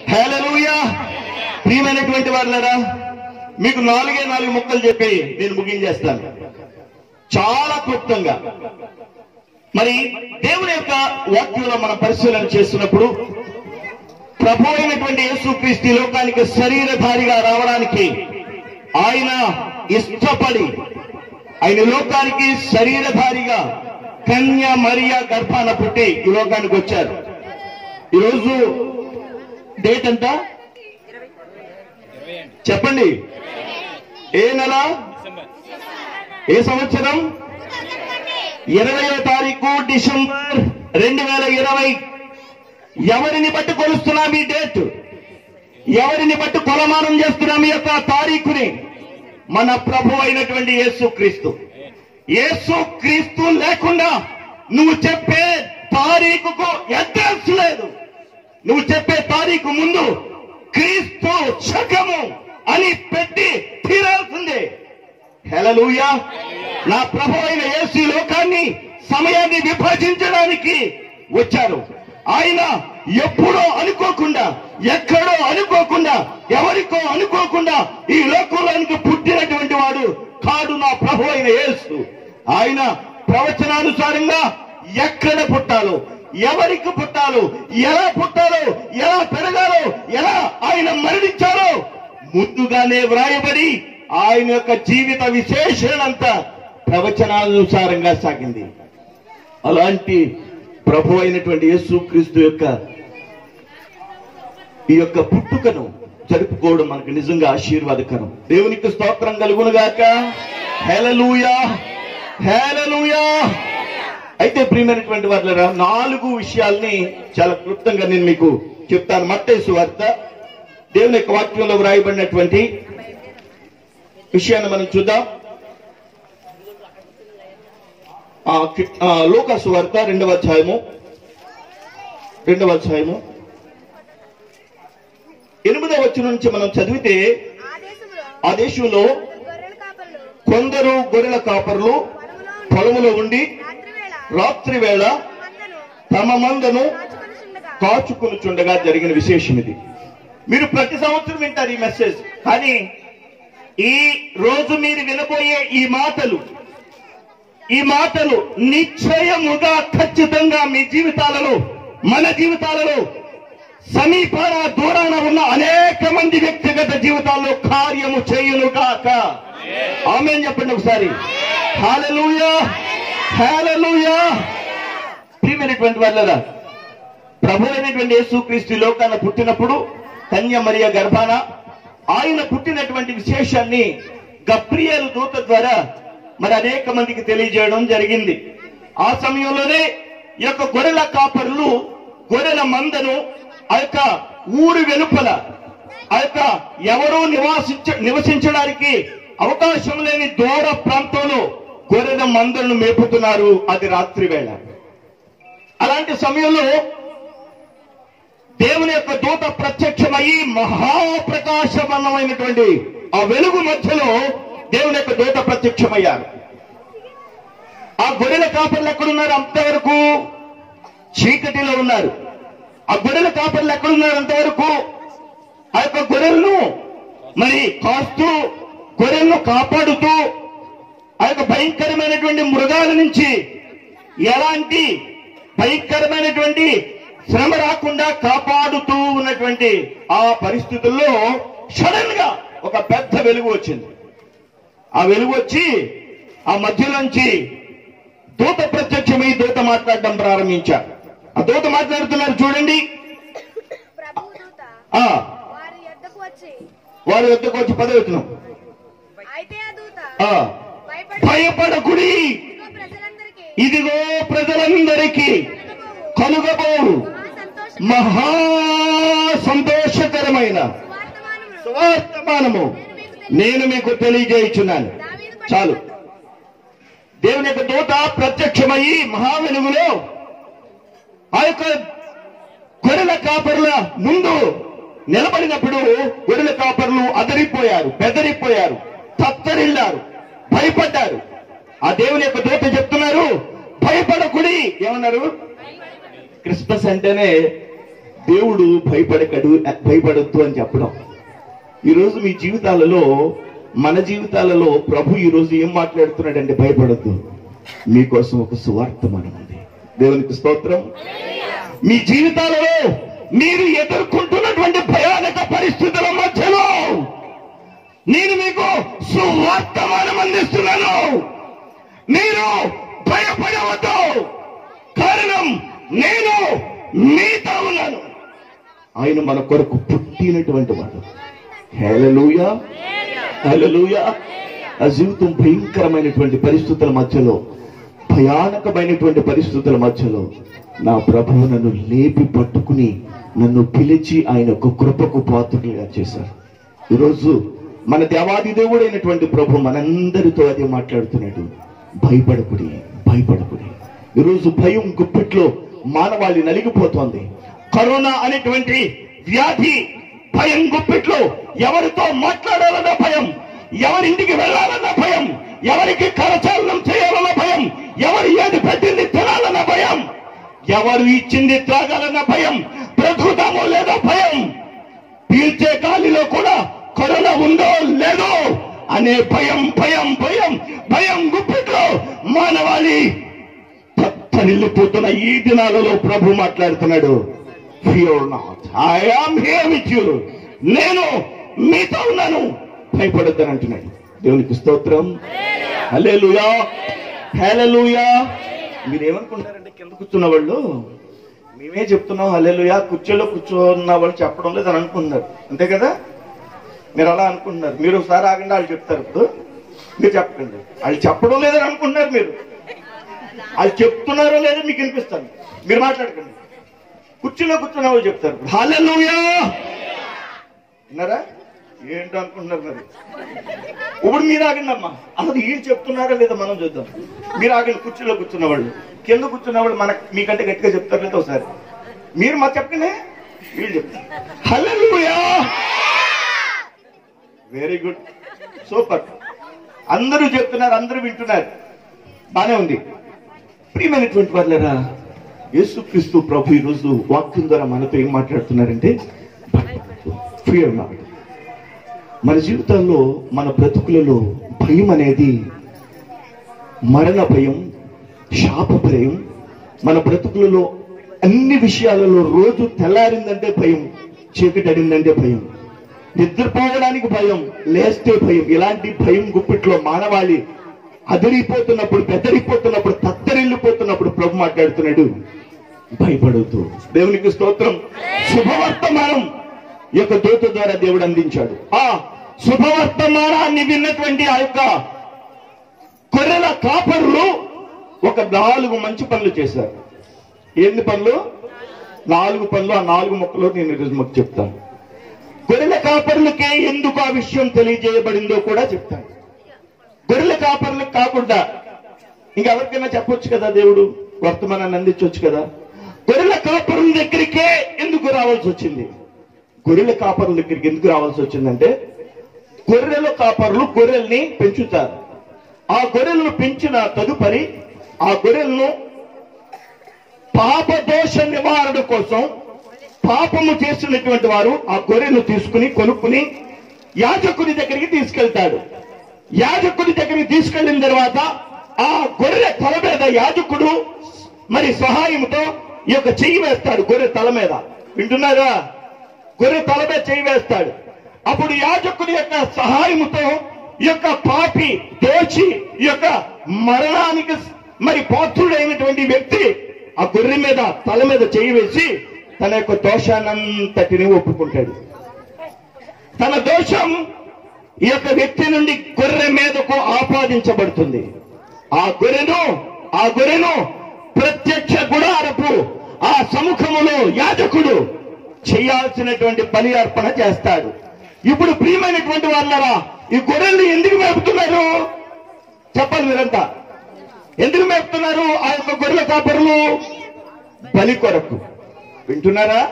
హేలూయా ప్రియమైనటువంటి వాళ్ళరా మీకు నాలుగే నాలుగు ముక్కలు చెప్పి నేను ముగించేస్తాను చాలా క్లుప్తంగా మరి దేవుని యొక్క వాక్యంలో మనం పరిశీలన చేస్తున్నప్పుడు ప్రభు అయినటువంటి యేసుక్రీస్తు ఈ లోకానికి శరీరధారిగా రావడానికి ఆయన ఇష్టపడి ఆయన లోకానికి శరీరధారిగా కన్య మరియా గర్భాన పుట్టి ఈ లోకానికి వచ్చారు ఈరోజు డేట్ ఎంత చెప్పండి ఏ నెల ఏ సంవత్సరం ఇరవయో తారీఖు డిసెంబర్ రెండు వేల ఇరవై ఎవరిని బట్టి కొలుస్తున్నాం ఈ డేట్ ఎవరిని బట్టి కొలమానం చేస్తున్నాం ఈ యొక్క తారీఖుని మన ప్రభు అయినటువంటి యేసు క్రీస్తు యేసు క్రీస్తు లేకుండా నువ్వు చెప్పే తారీఖుకు అడ్రస్ లేదు నువ్వు చెప్పే తారీఖు ముందు క్రీస్తు శకము అని పెట్టి తీరాల్సిందే హెలలుయా నా ప్రభు అయిన యేసు ఈ లోకాన్ని సమయాన్ని విభజించడానికి వచ్చారు ఆయన ఎప్పుడో అనుకోకుండా ఎక్కడో అనుకోకుండా ఎవరికో అనుకోకుండా ఈ లోకంలోనికి పుట్టినటువంటి వాడు కాడు నా ప్రభు అయిన యేసు ఆయన ప్రవచనానుసారంగా ఎక్కడ పుట్టాలో ఎవరికి పుట్టాలో ఎలా పుట్టాలో ఎలా పెరగాలో ఎలా ఆయన మరణించారో ముందుగానే వ్రాయబడి ఆయన యొక్క జీవిత విశేషణంతా ప్రవచనానుసారంగా సాగింది అలాంటి ప్రభు అయినటువంటి యేసుక్రీస్తు యొక్క ఈ యొక్క పుట్టుకను జరుపుకోవడం మనకు నిజంగా ఆశీర్వాదకరం దేవునికి స్తోత్రం కలుగునుగాక హేలలుయా హేలలుయా అయితే ప్రియమైనటువంటి వాళ్ళ నాలుగు విషయాల్ని చాలా క్లుప్తంగా నేను మీకు చెప్తాను మత్తేసు వార్త దేవుని యొక్క వాక్యంలో వ్రాయబడినటువంటి విషయాన్ని మనం చూద్దాం ఆ, కి- ఆ, లూకాసు వార్త రెండవ అధ్యాయము రెండవ అధ్యాయము ఎనిమిదవ వచ్చిన నుంచి మనం చదివితే ఆ దేశంలో ఆ దేశంలో గొర్రెల కాపరులు కొందరు గొర్రెల కాపర్లు పొలములో పొలములో ఉండి ఉండి రాత్రి వేళ రాత్రి వేళ మందను తమ మందను కాచుకొనుచుండగా కాచుకొనుచుండగా జరిగిన విశేషం ఇది మీరు ప్రతి సంవత్సరం వింటారు ఈ మెసేజ్ కానీ ఈ రోజు మీరు వినబోయే ఈ మాటలు ఈ మాటలు నిశ్చయముగా ఖచ్చితంగా మీ జీవితాలలో మన జీవితాలలో సమీపాన దూరాన ఉన్న అనేక మంది వ్యక్తిగత జీవితాల్లో కార్యము చేయును కాక ఆమె చెప్పండి ఒకసారి హాలలుయా హాలలుయా ప్రియమైనటువంటి వాళ్ళరా ప్రభు అయినటువంటి యేసుక్రీస్తు ఈ లోకాన పుట్టినప్పుడు కన్య మరియ గర్భాన ఆయన పుట్టినటువంటి విశేషాన్ని గప్రియలు దూత ద్వారా మరి అనేక మందికి తెలియజేయడం జరిగింది ఆ సమయంలోనే ఈ యొక్క గొర్రెల కాపరులు గొర్రెల మందను ఆ యొక్క ఊరి వెలుపల ఆ యొక్క ఎవరూ నివాసించ నివసించడానికి అవకాశం లేని దూర ప్రాంతంలో గొర్రెల మందలను మేపుతున్నారు అది రాత్రి వేళ అలాంటి సమయంలో దేవుని యొక్క దూత ప్రత్యక్షమయ్యి మహాప్రకాశమన్నమైనటువంటి ఆ వెలుగు మధ్యలో దేవుని యొక్క దూత ప్రత్యక్షమయ్యారు ఆ గొర్రెల కాపర్లు ఎక్కడున్నారు అంతవరకు చీకటిలో ఉన్నారు ఆ గొర్రెల కాపర్లు ఎక్కడున్నారు అంతవరకు ఆ యొక్క గొర్రెలను మరి కాస్తూ గొర్రెలను కాపాడుతూ ఆ యొక్క భయంకరమైనటువంటి మృగాల నుంచి ఎలాంటి భయంకరమైనటువంటి శ్రమ రాకుండా కాపాడుతూ ఉన్నటువంటి ఆ పరిస్థితుల్లో సడన్ గా ఒక పెద్ద వెలుగు వచ్చింది ఆ వెలుగు వచ్చి ఆ మధ్యలోంచి దూత ప్రత్యక్షమై దూత మాట్లాడడం ప్రారంభించారు ఆ దూత మాట్లాడుతున్నారు చూడండి ప్రభు దూత ఆ వారి యొద్దకు వచ్చి వారి వద్దకు వచ్చి పదవుతున్నాం అయితే ఆ దూత ఆ భయపడి భయపడకుడి ఇదిగో ప్రజలందరికీ ఇదిగో ప్రజలందరికీ కలుగబోవు కలుగబోవు మహా మహా సంతోషం సంతోషకరమైన సువార్తమానమును సువార్తమానము నేను మీకు తెలియజేయుచున్నాను దావీదు పట్టిన చాలు దేవుని యొక్క దూత ప్రత్యక్షమయ్యి మహావెలుగులో ఆ యొక్క గొర్రెల కాపరుల ముందు నిలబడినప్పుడు గొర్రెల కాపరులు అదరిపోయారు బెదరిపోయారు తత్తరిల్లారు భయపడ్డారు ఆ దేవుని యొక్క దూత చెప్తున్నారు భయపడకుడి ఏమన్నారు క్రిస్మస్ అంటేనే దేవుడు భయపడకడు భయపడొద్దు అని చెప్పడం ఈరోజు మీ జీవితాలలో మన జీవితాలలో ప్రభు ఈరోజు ఏం మాట్లాడుతున్నాడంటే భయపడొద్దు మీకోసం ఒక సువార్తమానం ఉంది దేవునికి స్తోత్రం మీ జీవితాలలో మీరు ఎదుర్కొంటున్నటువంటి భయానక పరిస్థితుల మధ్యలో నేను మీకు సువార్తమానం అందిస్తున్నాను మీరు భయపడవద్దు కారణం నేను మీతో ఉన్నాను ఆయన మన కొరకు పుట్టినటువంటి వాడు హేలలుయా హేలలుయా ఆ జీవితం భయంకరమైనటువంటి పరిస్థితుల మధ్యలో భయానకమైనటువంటి పరిస్థితుల మధ్యలో నా ప్రభువు నన్ను లేపి పట్టుకుని నన్ను పిలిచి ఆయన ఒక కృపకు పాత్రులుగా చేశారు ఈరోజు మన దేవాది దేవుడైనటువంటి ప్రభు మనందరితో అదే మాట్లాడుతున్నాడు భయపడకుడి భయపడకుడి ఈరోజు భయం గుప్పిట్లో మానవాళి నలిగిపోతోంది కరోనా అనేటువంటి వ్యాధి భయం గుప్పిట్లో ఎవరితో మాట్లాడాలన్న భయం ఎవరింటికి వెళ్ళాలన్న భయం ఎవరికి కరచాలనం చేయాలన్న భయం ఎవరు ఏది పెట్టింది తినాలన్న భయం ఎవరు ఇచ్చింది త్రాగాలన్న భయం బ్రతుకుతామో లేదో భయం పీల్చే గాలిలో కూడా కరోనా ఉందో లేదో అనే భయం భయం భయం భయం గుప్పిట్లో మానవాళి తత్తనిల్లిపోతున్న ఈ దినాలలో ప్రభు మాట్లాడుతున్నాడు fear not I am here with you నేను మీతో ఉన్నాను భయపడొద్దని అంటున్నాడు దేవునికి స్తోత్రం హల్లెలూయా హల్లెలూయా మీరు ఏమనుకుంటారంటే కింద కూర్చున్న వాళ్ళు మేమే చెప్తున్నాం హల్లెలూయా కుర్చీలో కూర్చున్న వాళ్ళు చెప్పడం లేదని అనుకుంటున్నారు అంతే కదా మీరు అలా అనుకుంటున్నారు మీరు ఒకసారి ఆగండి వాళ్ళు చెప్తారు ఇప్పుడు మీరు చెప్పండి వాళ్ళు చెప్పడం లేదని అనుకుంటున్నారు మీరు వాళ్ళు చెప్తున్నారో లేదో మీకు వినిపిస్తాను మీరు మాట్లాడకండి కుర్చీలో కూర్చున్న వాళ్ళు చెప్తారు హల్లెలూయా విన్నారా ఏంటో అనుకుంటున్నారు మరి ఇప్పుడు మీరు ఆగండి అమ్మా అసలు ఏం చెప్తున్నారో లేదో మనం చూద్దాం మీరు ఆగండి కుర్చీలో కూర్చున్న వాళ్ళు కింద కూర్చున్న వాళ్ళు మనకు మీకంటే గట్టిగా చెప్తారు లేదో ఒకసారి మీరు మాకు చెప్పండి వీళ్ళు చెప్తారు హల్లెలూయా వెరీ గుడ్ సూపర్ అందరూ చెప్తున్నారు అందరూ వింటున్నారు బానే ఉంది ప్రియమైనటువంటి వాళ్ళరా యేసుక్రీస్తు ప్రభు ఈరోజు వాక్యం ద్వారా మనతో ఏం మాట్లాడుతున్నారంటే ఫియర్ నాట్ మన జీవితాల్లో మన బ్రతుకులలో భయం అనేది మరణ భయం శాప భయం మన బ్రతుకులలో అన్ని విషయాలలో రోజు తెల్లారిందంటే భయం చీకటి అడిందంటే భయం నిద్రపోవడానికి భయం లేస్తే భయం ఇలాంటి భయం గుప్పిట్లో మానవాళి అదిరిపోతున్నప్పుడు బెదరిపోతున్నప్పుడు తత్తరిల్లిపోతున్నప్పుడు ప్రభు మాట్లాడుతున్నాడు భయపడవద్దు దేవునికి స్తోత్రం శుభవర్తమానం ఈ యొక్క దూత ద్వారా దేవుడు అందించాడు ఆ శుభవర్తమానాన్ని విన్నటువంటి ఆ యొక్క గొర్రెల కాపరులు ఒక నాలుగు మంచి పనులు చేశారు ఎన్ని పనులు నాలుగు పనులు ఆ నాలుగు మొక్కలు నేను ఈరోజు మీకు చెప్తాను గొర్రెల కాపరులకే ఎందుకు ఆ విషయం తెలియజేయబడిందో కూడా చెప్తాను గొర్రెల కాపరులకు కాకుండా ఇంకెవరికైనా చెప్పొచ్చు కదా దేవుడు వర్తమానాన్ని అందించవచ్చు కదా గొర్రెల కాపరుల దగ్గరికే ఎందుకు రావాల్సి వచ్చింది గొర్రెల కాపరుల దగ్గరికి ఎందుకు రావాల్సి వచ్చిందంటే గొర్రెల కాపరులు గొర్రెల్ని పెంచుతారు ఆ గొర్రెలను పెంచిన తదుపరి ఆ గొర్రెలను పాప దోష నివారణ కోసం పాపము చేస్తున్నటువంటి వారు ఆ గొర్రెను తీసుకుని కొనుక్కుని యాజకుడి దగ్గరికి తీసుకెళ్తాడు యాజకుడి దగ్గరికి తీసుకెళ్లిన తర్వాత ఆ గొర్రె తల మీద యాజకుడు మరి సహాయంతో ఈ యొక్క చెయ్యి వేస్తాడు గొర్రె తల మీద వింటున్నారా గొర్రె తల మీద చెయ్యి వేస్తాడు అప్పుడు యాజకుడి యొక్క సహాయముతో ఈ యొక్క పాపి దోచి ఈ యొక్క మరణానికి మరి పాత్రుడైనటువంటి వ్యక్తి ఆ గొర్రె మీద తల మీద చెయ్యి వేసి తన యొక్క దోషాన్నంతటిని ఒప్పుకుంటాడు తన దోషం ఈ యొక్క వ్యక్తి నుండి గొర్రె మీదకు ఆపాదించబడుతుంది ఆ గొర్రెను ఆ గొర్రెను ప్రత్యక్ష గుడారపు ఆ సముఖములో యాజకుడు చేయాల్సినటువంటి బలి అర్పణ చేస్తాడు ఇప్పుడు ప్రియమైనటువంటి వాళ్ళరా ఈ గొర్రెల్ని ఎందుకు మేపుతున్నారు చెప్పాలి మీరంతా ఎందుకు మేపుతున్నారు ఆ యొక్క గొర్రెల కాపరులు బలి కొరకు వింటున్నారా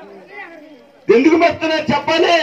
ఎందుకు మేపుతున్నారు చెప్పాలి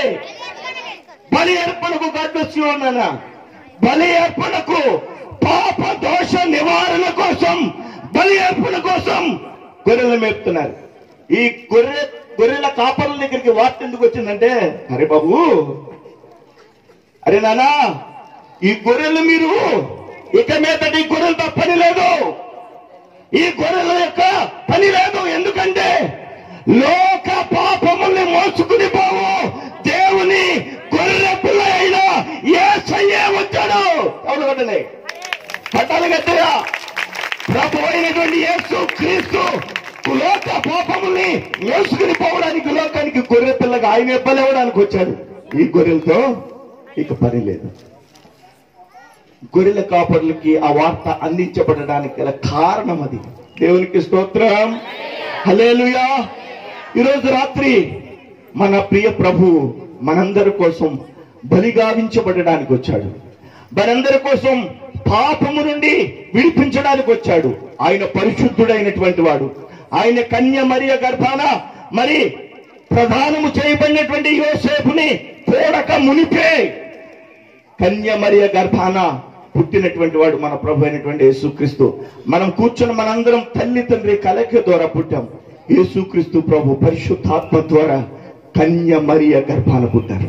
బలి అర్పణకు గడ్డొచ్చి ఉన్నానా బలి అర్పణకు పాప దోష నివారణ కోసం బలి అర్పణ కోసం గొర్రెలు మేపుతున్నారు ఈ గొర్రె గొర్రెల కాపరుల దగ్గరికి వార్త ఎందుకు వచ్చిందంటే అరే బాబు అరే నానా ఈ గొర్రెలు మీరు ఇక మీదటి ఈ గొర్రెలతో పని లేదు ఈ గొర్రెల యొక్క పని లేదు ఎందుకంటే లోక పాపముల్ని మోసుకుని పోవు దేవుని గొర్రె పిల్ల అయిన ఏసయ్యే వచ్చాడు అవును కదండి పట్టాలు గట్టిగా ప్రభు అయినటువంటి యేసు క్రీస్తు లోక పాపముల్ని మోసుకుని పోవడానికి లోకానికి గొర్రె పిల్లగా ఆయన ఇవ్వలేవడానికి వచ్చాడు ఈ గొర్రెలతో ఇక పని లేదు గొర్రెల కాపర్లకి ఆ వార్త అందించబడడానికి గల కారణం అది దేవునికి స్తోత్రం హలేలుయా ఈరోజు రాత్రి మన ప్రియ ప్రభు మనందరి కోసం బలిగావించబడడానికి వచ్చాడు మనందరి కోసం పాపము నుండి విడిపించడానికి వచ్చాడు ఆయన పరిశుద్ధుడైనటువంటి వాడు ఆయన కన్య మరియ గర్భాన మరి ప్రధానము చేయబడినటువంటి యోసేపుని తోడక మునిపే కన్య మరియ గర్భాన పుట్టినటువంటి వాడు మన ప్రభు అయినటువంటి యేసుక్రీస్తు మనం కూర్చొని మనందరం తల్లి తండ్రి కలక ద్వారా పుట్టాం యేసుక్రీస్తు ప్రభు పరిశుద్ధాత్మ ద్వారా కన్య మరియ గర్భాన పుట్టారు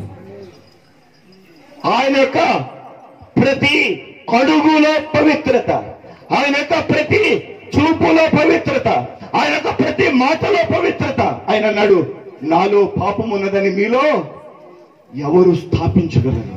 ఆయన యొక్క ప్రతి అడుగులో పవిత్రత ఆయన యొక్క ప్రతి చూపులో పవిత్రత ఆయన యొక్క ప్రతి మాటలో పవిత్రత ఆయన అన్నాడు నాలో పాపం ఉన్నదని మీలో ఎవరు స్థాపించగలరు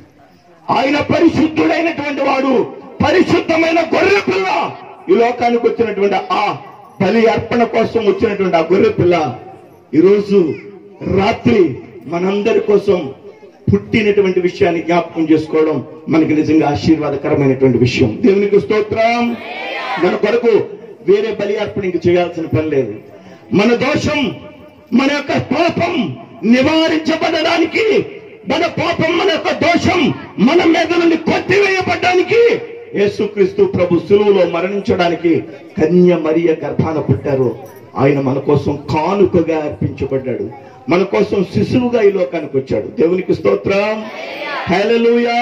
ఆయన పరిశుద్ధుడైనటువంటి వాడు పరిశుద్ధమైన గొర్రె పిల్ల ఈ లోకానికి వచ్చినటువంటి ఆ బలి అర్పణ కోసం వచ్చినటువంటి ఆ గొర్రె పిల్ల ఈరోజు రాత్రి మనందరి కోసం పుట్టినటువంటి విషయాన్ని జ్ఞాపకం చేసుకోవడం మనకి నిజంగా ఆశీర్వాదకరమైనటువంటి విషయం దేవునికి స్తోత్రం మన కొరకు వేరే బలి అర్పణ ఇంక చేయాల్సిన పని లేదు మన దోషం మన యొక్క పాపం నివారించబడడానికి మన పాపం మన యొక్క దోషం మన మీద నుండి కొట్టివేయబడ్డానికి యేసుక్రీస్తు ప్రభు సులువులో మరణించడానికి కన్య మరియ గర్భాన పుట్టారు ఆయన మన కోసం కానుకగా అర్పించబడ్డాడు మన కోసం శిశువుగా ఈ లోకానికి వచ్చాడు దేవునికి స్తోత్రం హేలలుయా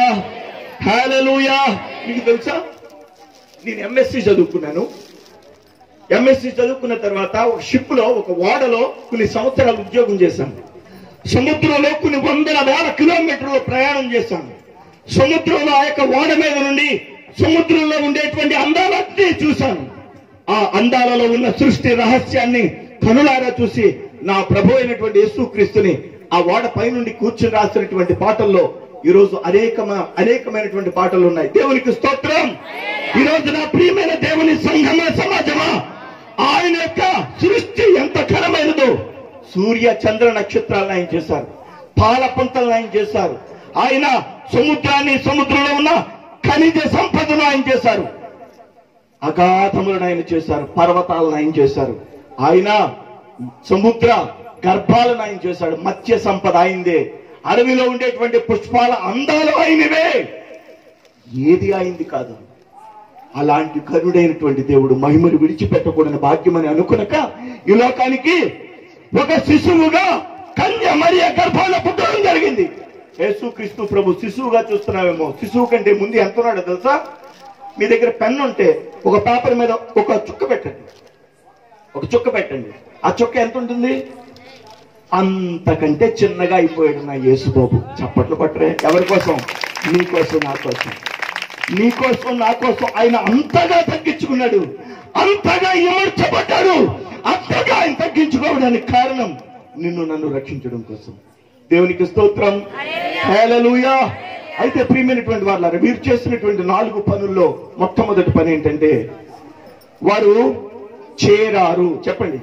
హేలలుయా మీకు తెలుసా నేను ఎంఎస్సి చదువుకున్నాను ఎంఎస్సి చదువుకున్న తర్వాత ఒక షిప్ లో ఒక ఓడలో కొన్ని సంవత్సరాలు ఉద్యోగం చేశాను సముద్రంలో కొన్ని వందల వేల కిలోమీటర్లు ప్రయాణం చేశాను సముద్రంలో ఆ యొక్క ఓడ మీద నుండి సముద్రంలో ఉండేటువంటి అందాలన్నీ చూశాను ఆ అందాలలో ఉన్న సృష్టి రహస్యాన్ని కనులారా చూసి నా ప్రభు అయినటువంటి యేసుక్రీస్తుని ఆ ఓడ పైనుండి కూర్చుని రాసినటువంటి పాటల్లో ఈ రోజు అనేకమ అనేకమైనటువంటి పాటలు ఉన్నాయి దేవునికి స్తోత్రం ఈ రోజు నా ప్రియమైన దేవుని సంఘమ సమాజమా ఆయన యొక్క సృష్టి ఎంత ఘనమైనదో సూర్య చంద్ర నక్షత్రాలను ఆయన చేశారు పాల పంటలను ఆయన చేశారు ఆయన సముద్రాన్ని సముద్రంలో ఉన్న ఖనిజ సంపదను ఆయన చేశారు అగాధములను ఆయన చేశారు పర్వతాలను ఆయన చేశారు ఆయన సముద్ర గర్భాలను ఆయన చేశాడు మత్స్య సంపద ఆయనదే అడవిలో ఉండేటువంటి పుష్పాల అందాలు ఆయనవే ఏది అయింది కాదు అలాంటి కరుడైనటువంటి దేవుడు మహిమను విడిచిపెట్టకూడని భాగ్యమని అనుకునక ఈ లోకానికి ఒక శిశువుగా కన్య మరియ గర్భాన పుట్టడం జరిగింది యేసుక్రీస్తు ప్రభు శిశువుగా చూస్తున్నామేమో శిశువు కంటే ముందు ఎంత ఉన్నాడో తెలుసా మీ దగ్గర పెన్ ఉంటే ఒక పేపర్ మీద ఒక చుక్క పెట్టండి ఒక చుక్క పెట్టండి ఆ చుక్క ఎంత ఉంటుంది అంతకంటే చిన్నగా అయిపోయాడు నా యేసుబాబు చప్పట్లు పట్టరే ఎవరి కోసం నీ కోసం నా కోసం నీ కోసం నా కోసం ఆయన అంతగా తగ్గించుకున్నాడు అంతగా ఇమర్చబడ్డాడు అంతగా ఆయన తగ్గించుకోవడానికి కారణం నిన్ను నన్ను రక్షించడం కోసం దేవునికి స్తోత్రం హేలలుయా అయితే ప్రియమైనటువంటి వాళ్ళారా వీరు చేసినటువంటి నాలుగు పనుల్లో మొట్టమొదటి పని ఏంటంటే వారు చేరారు చెప్పండి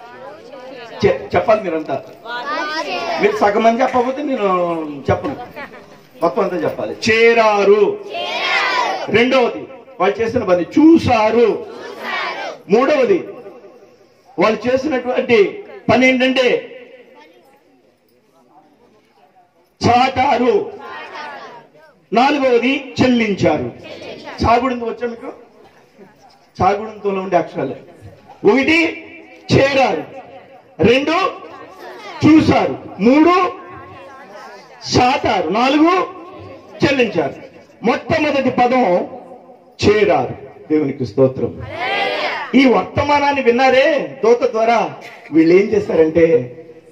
చె- చెప్పాలి మీరంతా మీరు సగం మంది చెప్పకపోతే నేను చెప్పను మొత్తం అంతా చెప్పాలి చేరారు రెండవది వాళ్ళు చేసిన పని చూశారు మూడవది వాళ్ళు చేసినటువంటి పని ఏంటంటే చాటారు నాలుగవది చెల్లించారు సాగుడింది వచ్చా మీకు సాగుడంతో ఉండే అక్షరాలు ఒకటి చేరారు రెండు చూశారు మూడు సాటారు నాలుగు చెల్లించారు మొట్టమొదటి పదం చేరారు దేవునికి స్తోత్రం ఈ వర్తమానాన్ని విన్నారే దోత ద్వారా వీళ్ళు ఏం చేశారంటే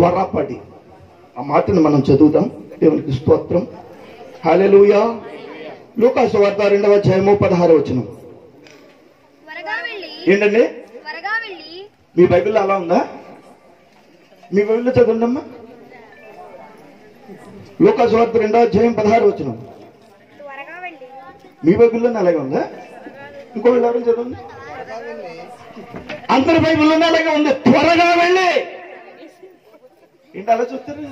త్వరపడి ఆ మాటను మనం చదువుదాం దేవునికి స్తోత్రం హల్లెలూయా లూకాసు వార్త రెండవ అధ్యాయము పదహారు వచనం త్వరగా వెళ్ళి ఏంటండి త్వరగా వెళ్ళి మీ బైబిల్లో అలా ఉందా మీ బైబిల్లో చదవండమ్మా లూకాసు వార్త రెండవ అధ్యాయం పదహారు వచనం త్వరగా వెళ్ళి మీ బైబిల్లోనే అలాగే ఉందా ఇంకో ఎవరైనా చదవండి అందరి బైబిల్లోనే అలాగే ఉంది త్వరగా వెళ్ళి ఏంటి అలా చూస్తారు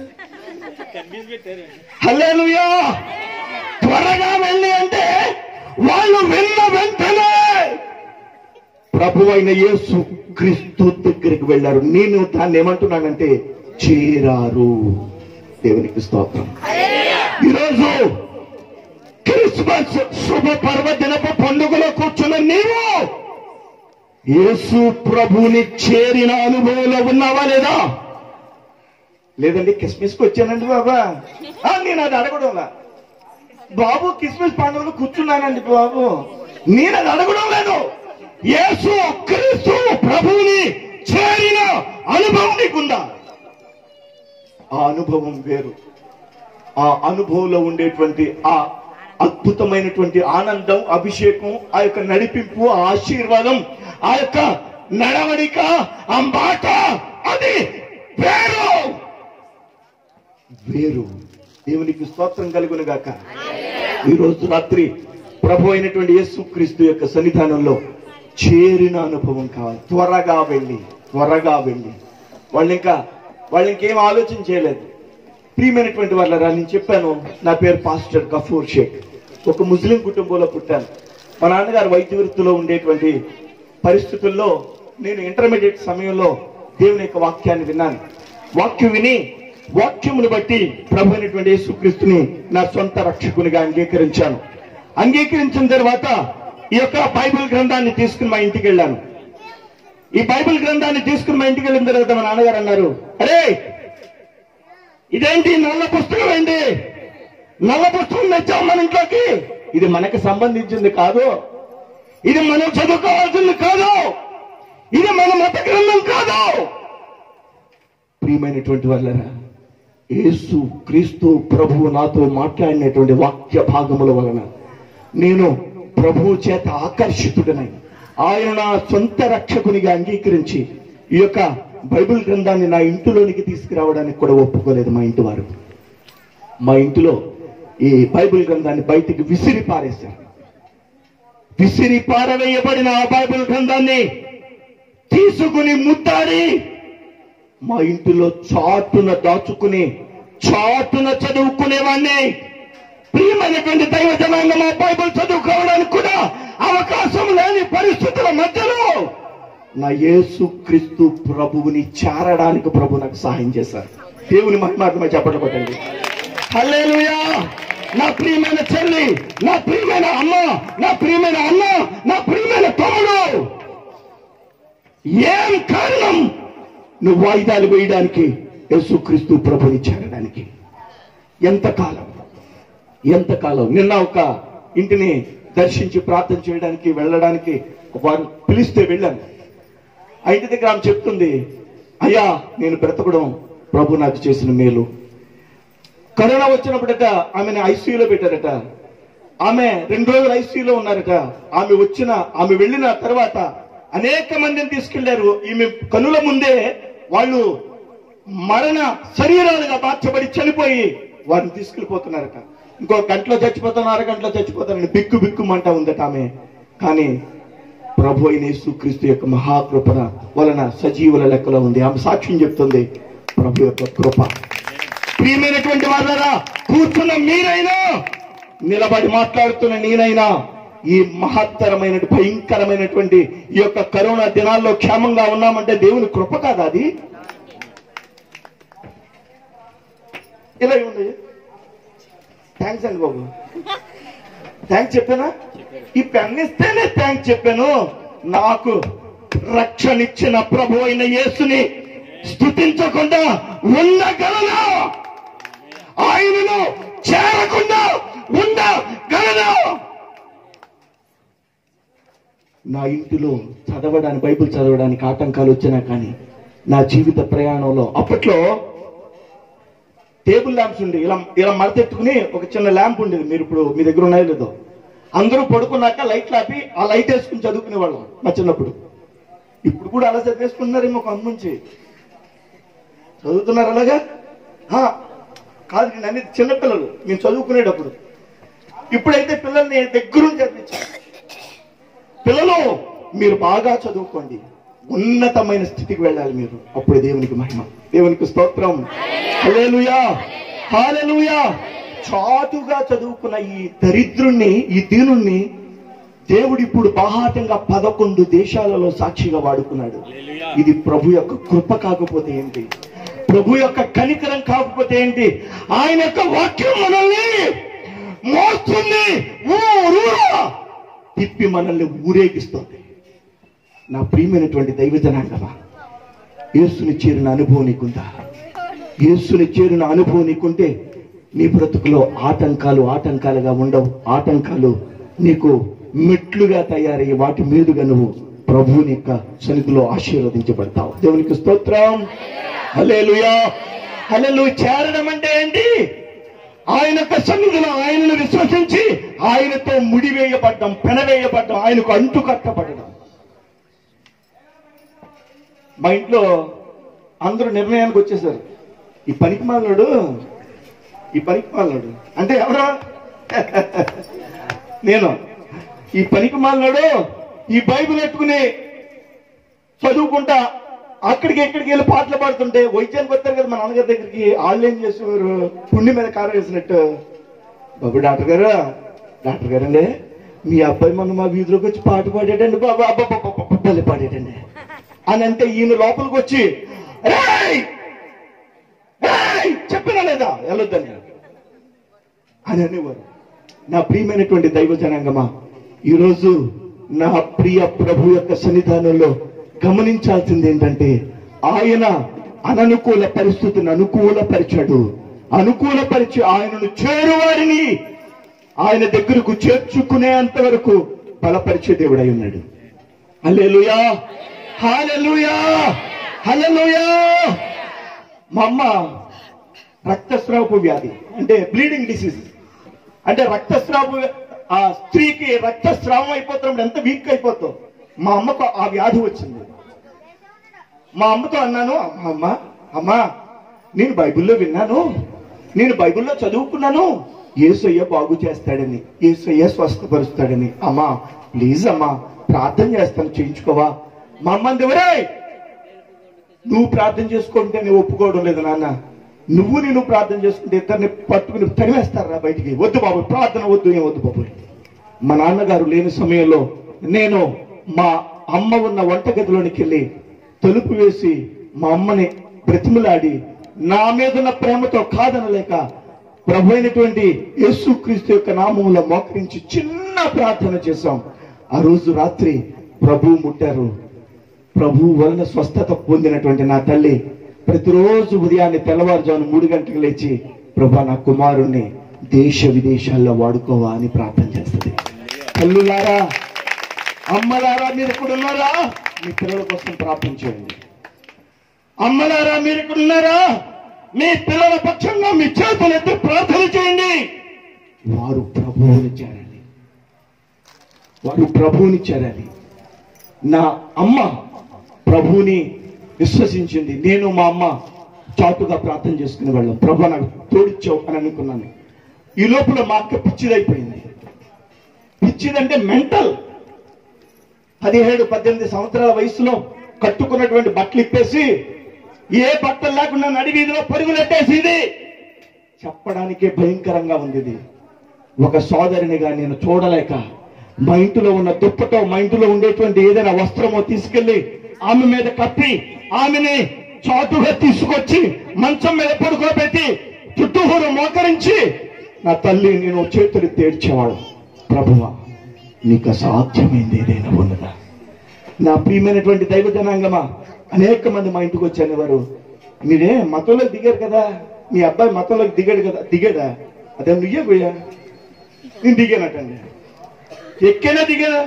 హల్లెలూయా త్వరగా వెళ్ళి అంటే వాళ్ళు వెళ్ళ వెంటనే ప్రభు అయిన యేసు క్రీస్తు దగ్గరికి వెళ్ళారు నేను దాన్ని ఏమంటున్నానంటే చేరారు దేవునికి స్తోత్రం ఈరోజు క్రిస్మస్ శుభ పర్వదినపు పండుగలో కూర్చున్న నీవు యేసు ప్రభుని చేరిన అనుభవంలో ఉన్నావా లేదా లేదండి కిస్మిస్ కి వచ్చానండి బాబా ఆ, నేను అది అడగడంలా బాబు కిస్మిస్ పండుగలో కూర్చున్నానండి బాబు నేను అది అడగడం లేదు యేసు క్రీస్తు ప్రభువుని చేరిన అనుభవం నీకుందా ఆ అనుభవం వేరు ఆ అనుభవంలో ఉండేటువంటి ఆ అద్భుతమైనటువంటి ఆనందం అభిషేకం ఆ యొక్క నడిపింపు ఆ ఆశీర్వాదం ఆ యొక్క నడవడిక ఆ మాట అది వేరు వేరు దేవునికి స్తోత్రం కలుగును గాక ఈ రోజు రాత్రి ప్రభు అయినటువంటి యేసు క్రీస్తు యొక్క సన్నిధానంలో చేరిన అనుభవం కావాలి త్వరగా వెళ్ళి త్వరగా వెళ్ళి వాళ్ళు ఇంకా వాళ్ళు ఇంకేం ఆలోచన చేయలేదు ప్రియమైనటువంటి వాళ్ళరా నేను చెప్పాను నా పేరు పాస్టర్ గఫూర్ షేక్ ఒక ముస్లిం కుటుంబంలో పుట్టాను మా నాన్నగారు వైద్య వృత్తిలో ఉండేటువంటి పరిస్థితుల్లో నేను ఇంటర్మీడియట్ సమయంలో దేవుని యొక్క వాక్యాన్ని విన్నాను వాక్యం విని వాక్యమును బట్టి ప్రభు అయినటువంటి యేసుక్రీస్తుని నా సొంత రక్షకునిగా అంగీకరించాను అంగీకరించిన తర్వాత ఈ యొక్క బైబిల్ గ్రంథాన్ని తీసుకుని మా ఇంటికి వెళ్ళాను ఈ బైబిల్ గ్రంథాన్ని తీసుకుని మా ఇంటికి వెళ్ళిన తర్వాత మా నాన్నగారు అన్నారు అరే ఇదేంటి నల్ల పుస్తకం ఏంటి నల్ల పుస్తకం తెచ్చాం మన ఇంట్లోకి ఇది మనకు సంబంధించింది కాదు ఇది మనం చదువుకోవాల్సింది కాదు ఇది మన మత గ్రంథం కాదు ప్రియమైనటువంటి వాళ్ళరా యేసు క్రీస్తు ప్రభువు నాతో మాట్లాడినటువంటి వాక్య భాగముల వలన నేను ప్రభువు చేత ఆకర్షితుడనై ఆయన నా సొంత రక్షకునిగా అంగీకరించి ఈ యొక్క బైబిల్ గ్రంథాన్ని నా ఇంటిలోనికి తీసుకురావడానికి కూడా ఒప్పుకోలేదు మా ఇంటి వారు మా ఇంటిలో ఈ బైబిల్ గ్రంథాన్ని బయటికి విసిరి పారేశారు విసిరి పారవేయబడిన ఆ బైబిల్ గ్రంథాన్ని తీసుకుని ముద్దాడి మా ఇంటిలో చాటున దాచుకుని చాటున చదువుకునేవాడిని ప్రియమైనటువంటి దైవ జనాంగం ఆ బైబిల్ చదువుకోవడానికి కూడా అవకాశం లేని పరిస్థితుల మధ్యలో నా యేసు క్రీస్తు ప్రభువుని చేరడానికి ప్రభు నాకు సహాయం చేశారు దేవుని మహిమాత్మ చెప్పట్లు కొట్టండి హల్లెలూయా నా ప్రియమైన చెల్లి నా ప్రియమైన అమ్మ నా ప్రియమైన అన్న నా ప్రియమైన తమ్ముడు ఏం కారణం నువ్వు వాయిదాలు వేయడానికి యేసుక్రీస్తు ప్రభుని చేరడానికి ఎంతకాలం ఎంతకాలం నిన్న ఒక ఇంటిని దర్శించి ప్రార్థన చేయడానికి వెళ్ళడానికి వారు పిలిస్తే వెళ్ళాను ఆ ఇంటి దగ్గర ఆమె చెప్తుంది అయ్యా నేను బ్రతకడం ప్రభు నాకు చేసిన మేలు కరోనా వచ్చినప్పుడట ఆమెను ఐసీయూలో పెట్టారట ఆమె రెండు రోజులు ఐసీయూలో ఉన్నారట ఆమె వచ్చిన ఆమె వెళ్ళిన తర్వాత అనేక మందిని తీసుకెళ్లారు ఈమె కనుల ముందే వాళ్ళు మరణ శరీరాలుగా మార్చబడి చనిపోయి వారిని తీసుకెళ్లిపోతున్నారట ఇంకో గంటలో చచ్చిపోతాను అరగంటలో చచ్చిపోతానని బిక్కు బిక్కుమంట ఉందట ఆమె కానీ ప్రభు అయిన యేసుక్రీస్తు యొక్క మహాకృపణ వలన సజీవుల లెక్కలో ఉంది ఆమె సాక్ష్యం చెప్తుంది ప్రభు యొక్క కృప ప్రియమైనటువంటి వాళ్ళరా కూర్చున్న మీరైనా నిలబడి మాట్లాడుతున్న నేనైనా ఈ మహత్తరమైన భయంకరమైనటువంటి ఈ యొక్క కరోనా దినాల్లో క్షేమంగా ఉన్నామంటే దేవుని కృప కాదా అది ఇలా ఉంది థ్యాంక్స్ అండి బాబు థ్యాంక్స్ చెప్పానా ఈ పెన్ ఇస్తేనే థ్యాంక్స్ చెప్పాను నాకు రక్షణ ఇచ్చిన ప్రభు అయిన యేసుని స్థుతించకుండా ఉండగలనా ఆయనను చేరకుండా ఉండగలనా నా ఇంటిలో చదవడానికి బైబిల్ చదవడానికి ఆటంకాలు వచ్చినా కానీ నా జీవిత ప్రయాణంలో అప్పట్లో టేబుల్ ల్యాంప్స్ ఉండే ఇలా ఇలా మడతెట్టుకుని ఒక చిన్న ల్యాంప్ ఉండేది మీరు ఇప్పుడు మీ దగ్గర ఉన్నాయో లేదో అందరూ పడుకున్నాక లైట్లు ఆపి ఆ లైట్ వేసుకుని చదువుకునే వాళ్ళం మా చిన్నప్పుడు ఇప్పుడు కూడా అలా చదివేసుకున్నారేమో కొంత నుంచి చదువుతున్నారు అలాగా ఆ, కాదు నేను అనేది చిన్నపిల్లలు మేము చదువుకునేటప్పుడు ఇప్పుడైతే పిల్లల్ని దగ్గరుండి చదివించాలి పిల్లలు మీరు బాగా చదువుకోండి ఉన్నతమైన స్థితికి వెళ్ళాలి మీరు అప్పుడు దేవునికి మహిమ దేవునికి స్తోత్రం హల్లెలూయా హల్లెలూయా చాటుగా చదువుకున్న ఈ దరిద్రుణ్ణి ఈ దీనుణ్ణి దేవుడు ఇప్పుడు బాహాటంగా పదకొండు దేశాలలో సాక్షిగా వాడుకున్నాడు ఇది ప్రభు యొక్క కృప కాకపోతే ఏంటి ప్రభు యొక్క కనికరం కాకపోతే ఏంటి ఆయన యొక్క వాక్యం మనల్ని మోస్తుంది ఊరూరా తిప్పి మనల్ని ఊరేగిస్తుంది నా ప్రియమైనటువంటి దైవ జనాంగమా యేసుని చేరిన అనుభవం నీకుందా యేసుని చేరిన అనుభవం నీకుంటే నీ బ్రతుకులో ఆటంకాలు ఆటంకాలుగా ఉండవు ఆటంకాలు నీకు మెట్లుగా తయారయ్యి వాటి మీదుగా నువ్వు ప్రభువుని యొక్క సన్నిధిలో ఆశీర్వదించబడతావు దేవునికి స్తోత్రం హల్లెలూయా హల్లెలూ చేరడం అంటే ఏంటి ఆయన యొక్క సన్నిధిలో ఆయనను విశ్వసించి ఆయనతో ముడివేయబడ్డం పెనవేయబడ్డం ఆయనకు అంటు కట్టబడడం మా ఇంట్లో అందరూ నిర్ణయానికి వచ్చేసారు ఈ పనికి మాలడు ఈ పనికి మాలడు అంటే ఎవరా నేను ఈ పనికి మాలడు ఈ బైబిల్ ఎట్టుకుని చదువుకుంటా అక్కడికి ఎక్కడికి వెళ్ళి పాటలు పాడుతుంటే వైద్యానికి వస్తారు కదా మా నాన్నగారి దగ్గరికి వాళ్ళు ఏం చేసేవారు పుండి మీద కారం వేసినట్టు బాబు డాక్టర్ గారు డాక్టర్ గారండి మీ అబ్బాయి మొన్న మా వీధిలోకి వచ్చి పాట పాడాడండి బాబు అబ్బాయి పాడాడండి అని అంటే ఈయన లోపలికి వచ్చి "రేయ్! రేయ్! చెప్పినా లేదా వెళ్ళొద్దని అని అనేవారు నా ప్రియమైనటువంటి దైవ జనాంగమా ఈరోజు నా ప్రియ ప్రభు యొక్క సన్నిధానంలో గమనించాల్సింది ఏంటంటే ఆయన అననుకూల పరిస్థితిని అనుకూలపరిచాడు అనుకూలపరిచి ఆయనను చేరువారిని ఆయన దగ్గరకు చేర్చుకునేంత వరకు బలపరిచే దేవుడై ఉన్నాడు హల్లెలూయా హల్లెలూయా హల్లెలూయా మా అమ్మ రక్తస్రావపు వ్యాధి అంటే బ్లీడింగ్ డిసీజ్ అంటే రక్తస్రావ ఆ స్త్రీకి రక్తస్రావం అయిపోతున్నప్పుడు ఎంత వీక్ అయిపోతాం మా అమ్మకు ఆ వ్యాధి వచ్చింది మా అమ్మతో అన్నాను అమ్మ అమ్మా నేను బైబిల్లో విన్నాను నేను బైబిల్లో చదువుకున్నాను ఏసయ్య బాగు చేస్తాడని ఏసయ్య స్వస్థపరుస్తాడని అమ్మా ప్లీజ్ అమ్మా ప్రార్థన చేస్తాను చేయించుకోవా మా అమ్మ ఎవరే నువ్వు ప్రార్థన చేసుకుంటే నేను ఒప్పుకోవడం లేదు నాన్న నువ్వు నేను ప్రార్థన చేసుకుంటే ఇద్దరిని పట్టుకుని తరివేస్తారా బయటికి వద్దు బాబు ప్రార్థన వద్దు ఏం వద్దు బాబు మా నాన్నగారు లేని సమయంలో నేను మా అమ్మ ఉన్న వంటగదిలోనికి వెళ్ళి తలుపు వేసి మా అమ్మని బ్రతిమలాడి నా మీద ఉన్న ప్రేమతో కాదనలేక ప్రభు అయినటువంటి యేసు క్రీస్తు యొక్క నామంలో మోకరించి చిన్న ప్రార్థన చేశాం ఆ రోజు రాత్రి ప్రభు ముట్టారు ప్రభు వలన స్వస్థత పొందినటువంటి నా తల్లి ప్రతిరోజు ఉదయాన్నే తెల్లవారుజామున మూడు గంటలకు లేచి ప్రభా నా కుమారుణ్ణి దేశ విదేశాల్లో వాడుకోవా అని ప్రార్థన చేస్తుంది తల్లులారా అమ్మలారా మీరు ఇక్కడ ఉన్నారా మీ పిల్లల కోసం ప్రార్థన చేయండి అమ్మలారా మీరు ఇక్కడ ఉన్నారా మీ పిల్లల పక్షంగా మీ చేతులు ఎత్తి ప్రార్థన చేయండి వారు ప్రభువుని చేరాలి వారు ప్రభువుని చేరాలి నా అమ్మ ప్రభువుని విశ్వసించింది నేను మా అమ్మ చాటుగా ప్రార్థన చేసుకునే వాళ్ళం ప్రభు నాకు తోడిచ్చావు అని అనుకున్నాను ఈ లోపల మా అక్క పిచ్చిదైపోయింది పిచ్చిదంటే మెంటల్ పదిహేడు పద్దెనిమిది సంవత్సరాల వయసులో కట్టుకున్నటువంటి బట్టలు ఇప్పేసి ఏ బట్టలు లేకుండా నడి వీధిలో పరుగులెట్టేసింది చెప్పడానికే భయంకరంగా ఉంది ఇది ఒక సోదరినిగా నేను చూడలేక మా ఇంటిలో ఉన్న దుప్పటో మా ఇంటిలో ఉండేటువంటి ఏదైనా వస్త్రమో తీసుకెళ్లి ఆమె మీద కప్పి ఆమెని చాటుగా తీసుకొచ్చి మంచం మీద పడుకోబెట్టి చుట్టూరు మోకరించి నా తల్లి నేను చేతులు తేడ్చేవాడు ప్రభువా నీకు అసాధ్యమైంది ఏదైనా ఉన్నదా నా ప్రియమైనటువంటి దైవ జనాంగమా అనేక మంది మా ఇంటికి వచ్చాను వారు మీరే మతంలోకి దిగారు కదా మీ అబ్బాయి మతంలోకి దిగాడు కదా దిగాడా అదే నువ్వే పోయా నేను దిగానటండి ఎక్కైనా దిగానా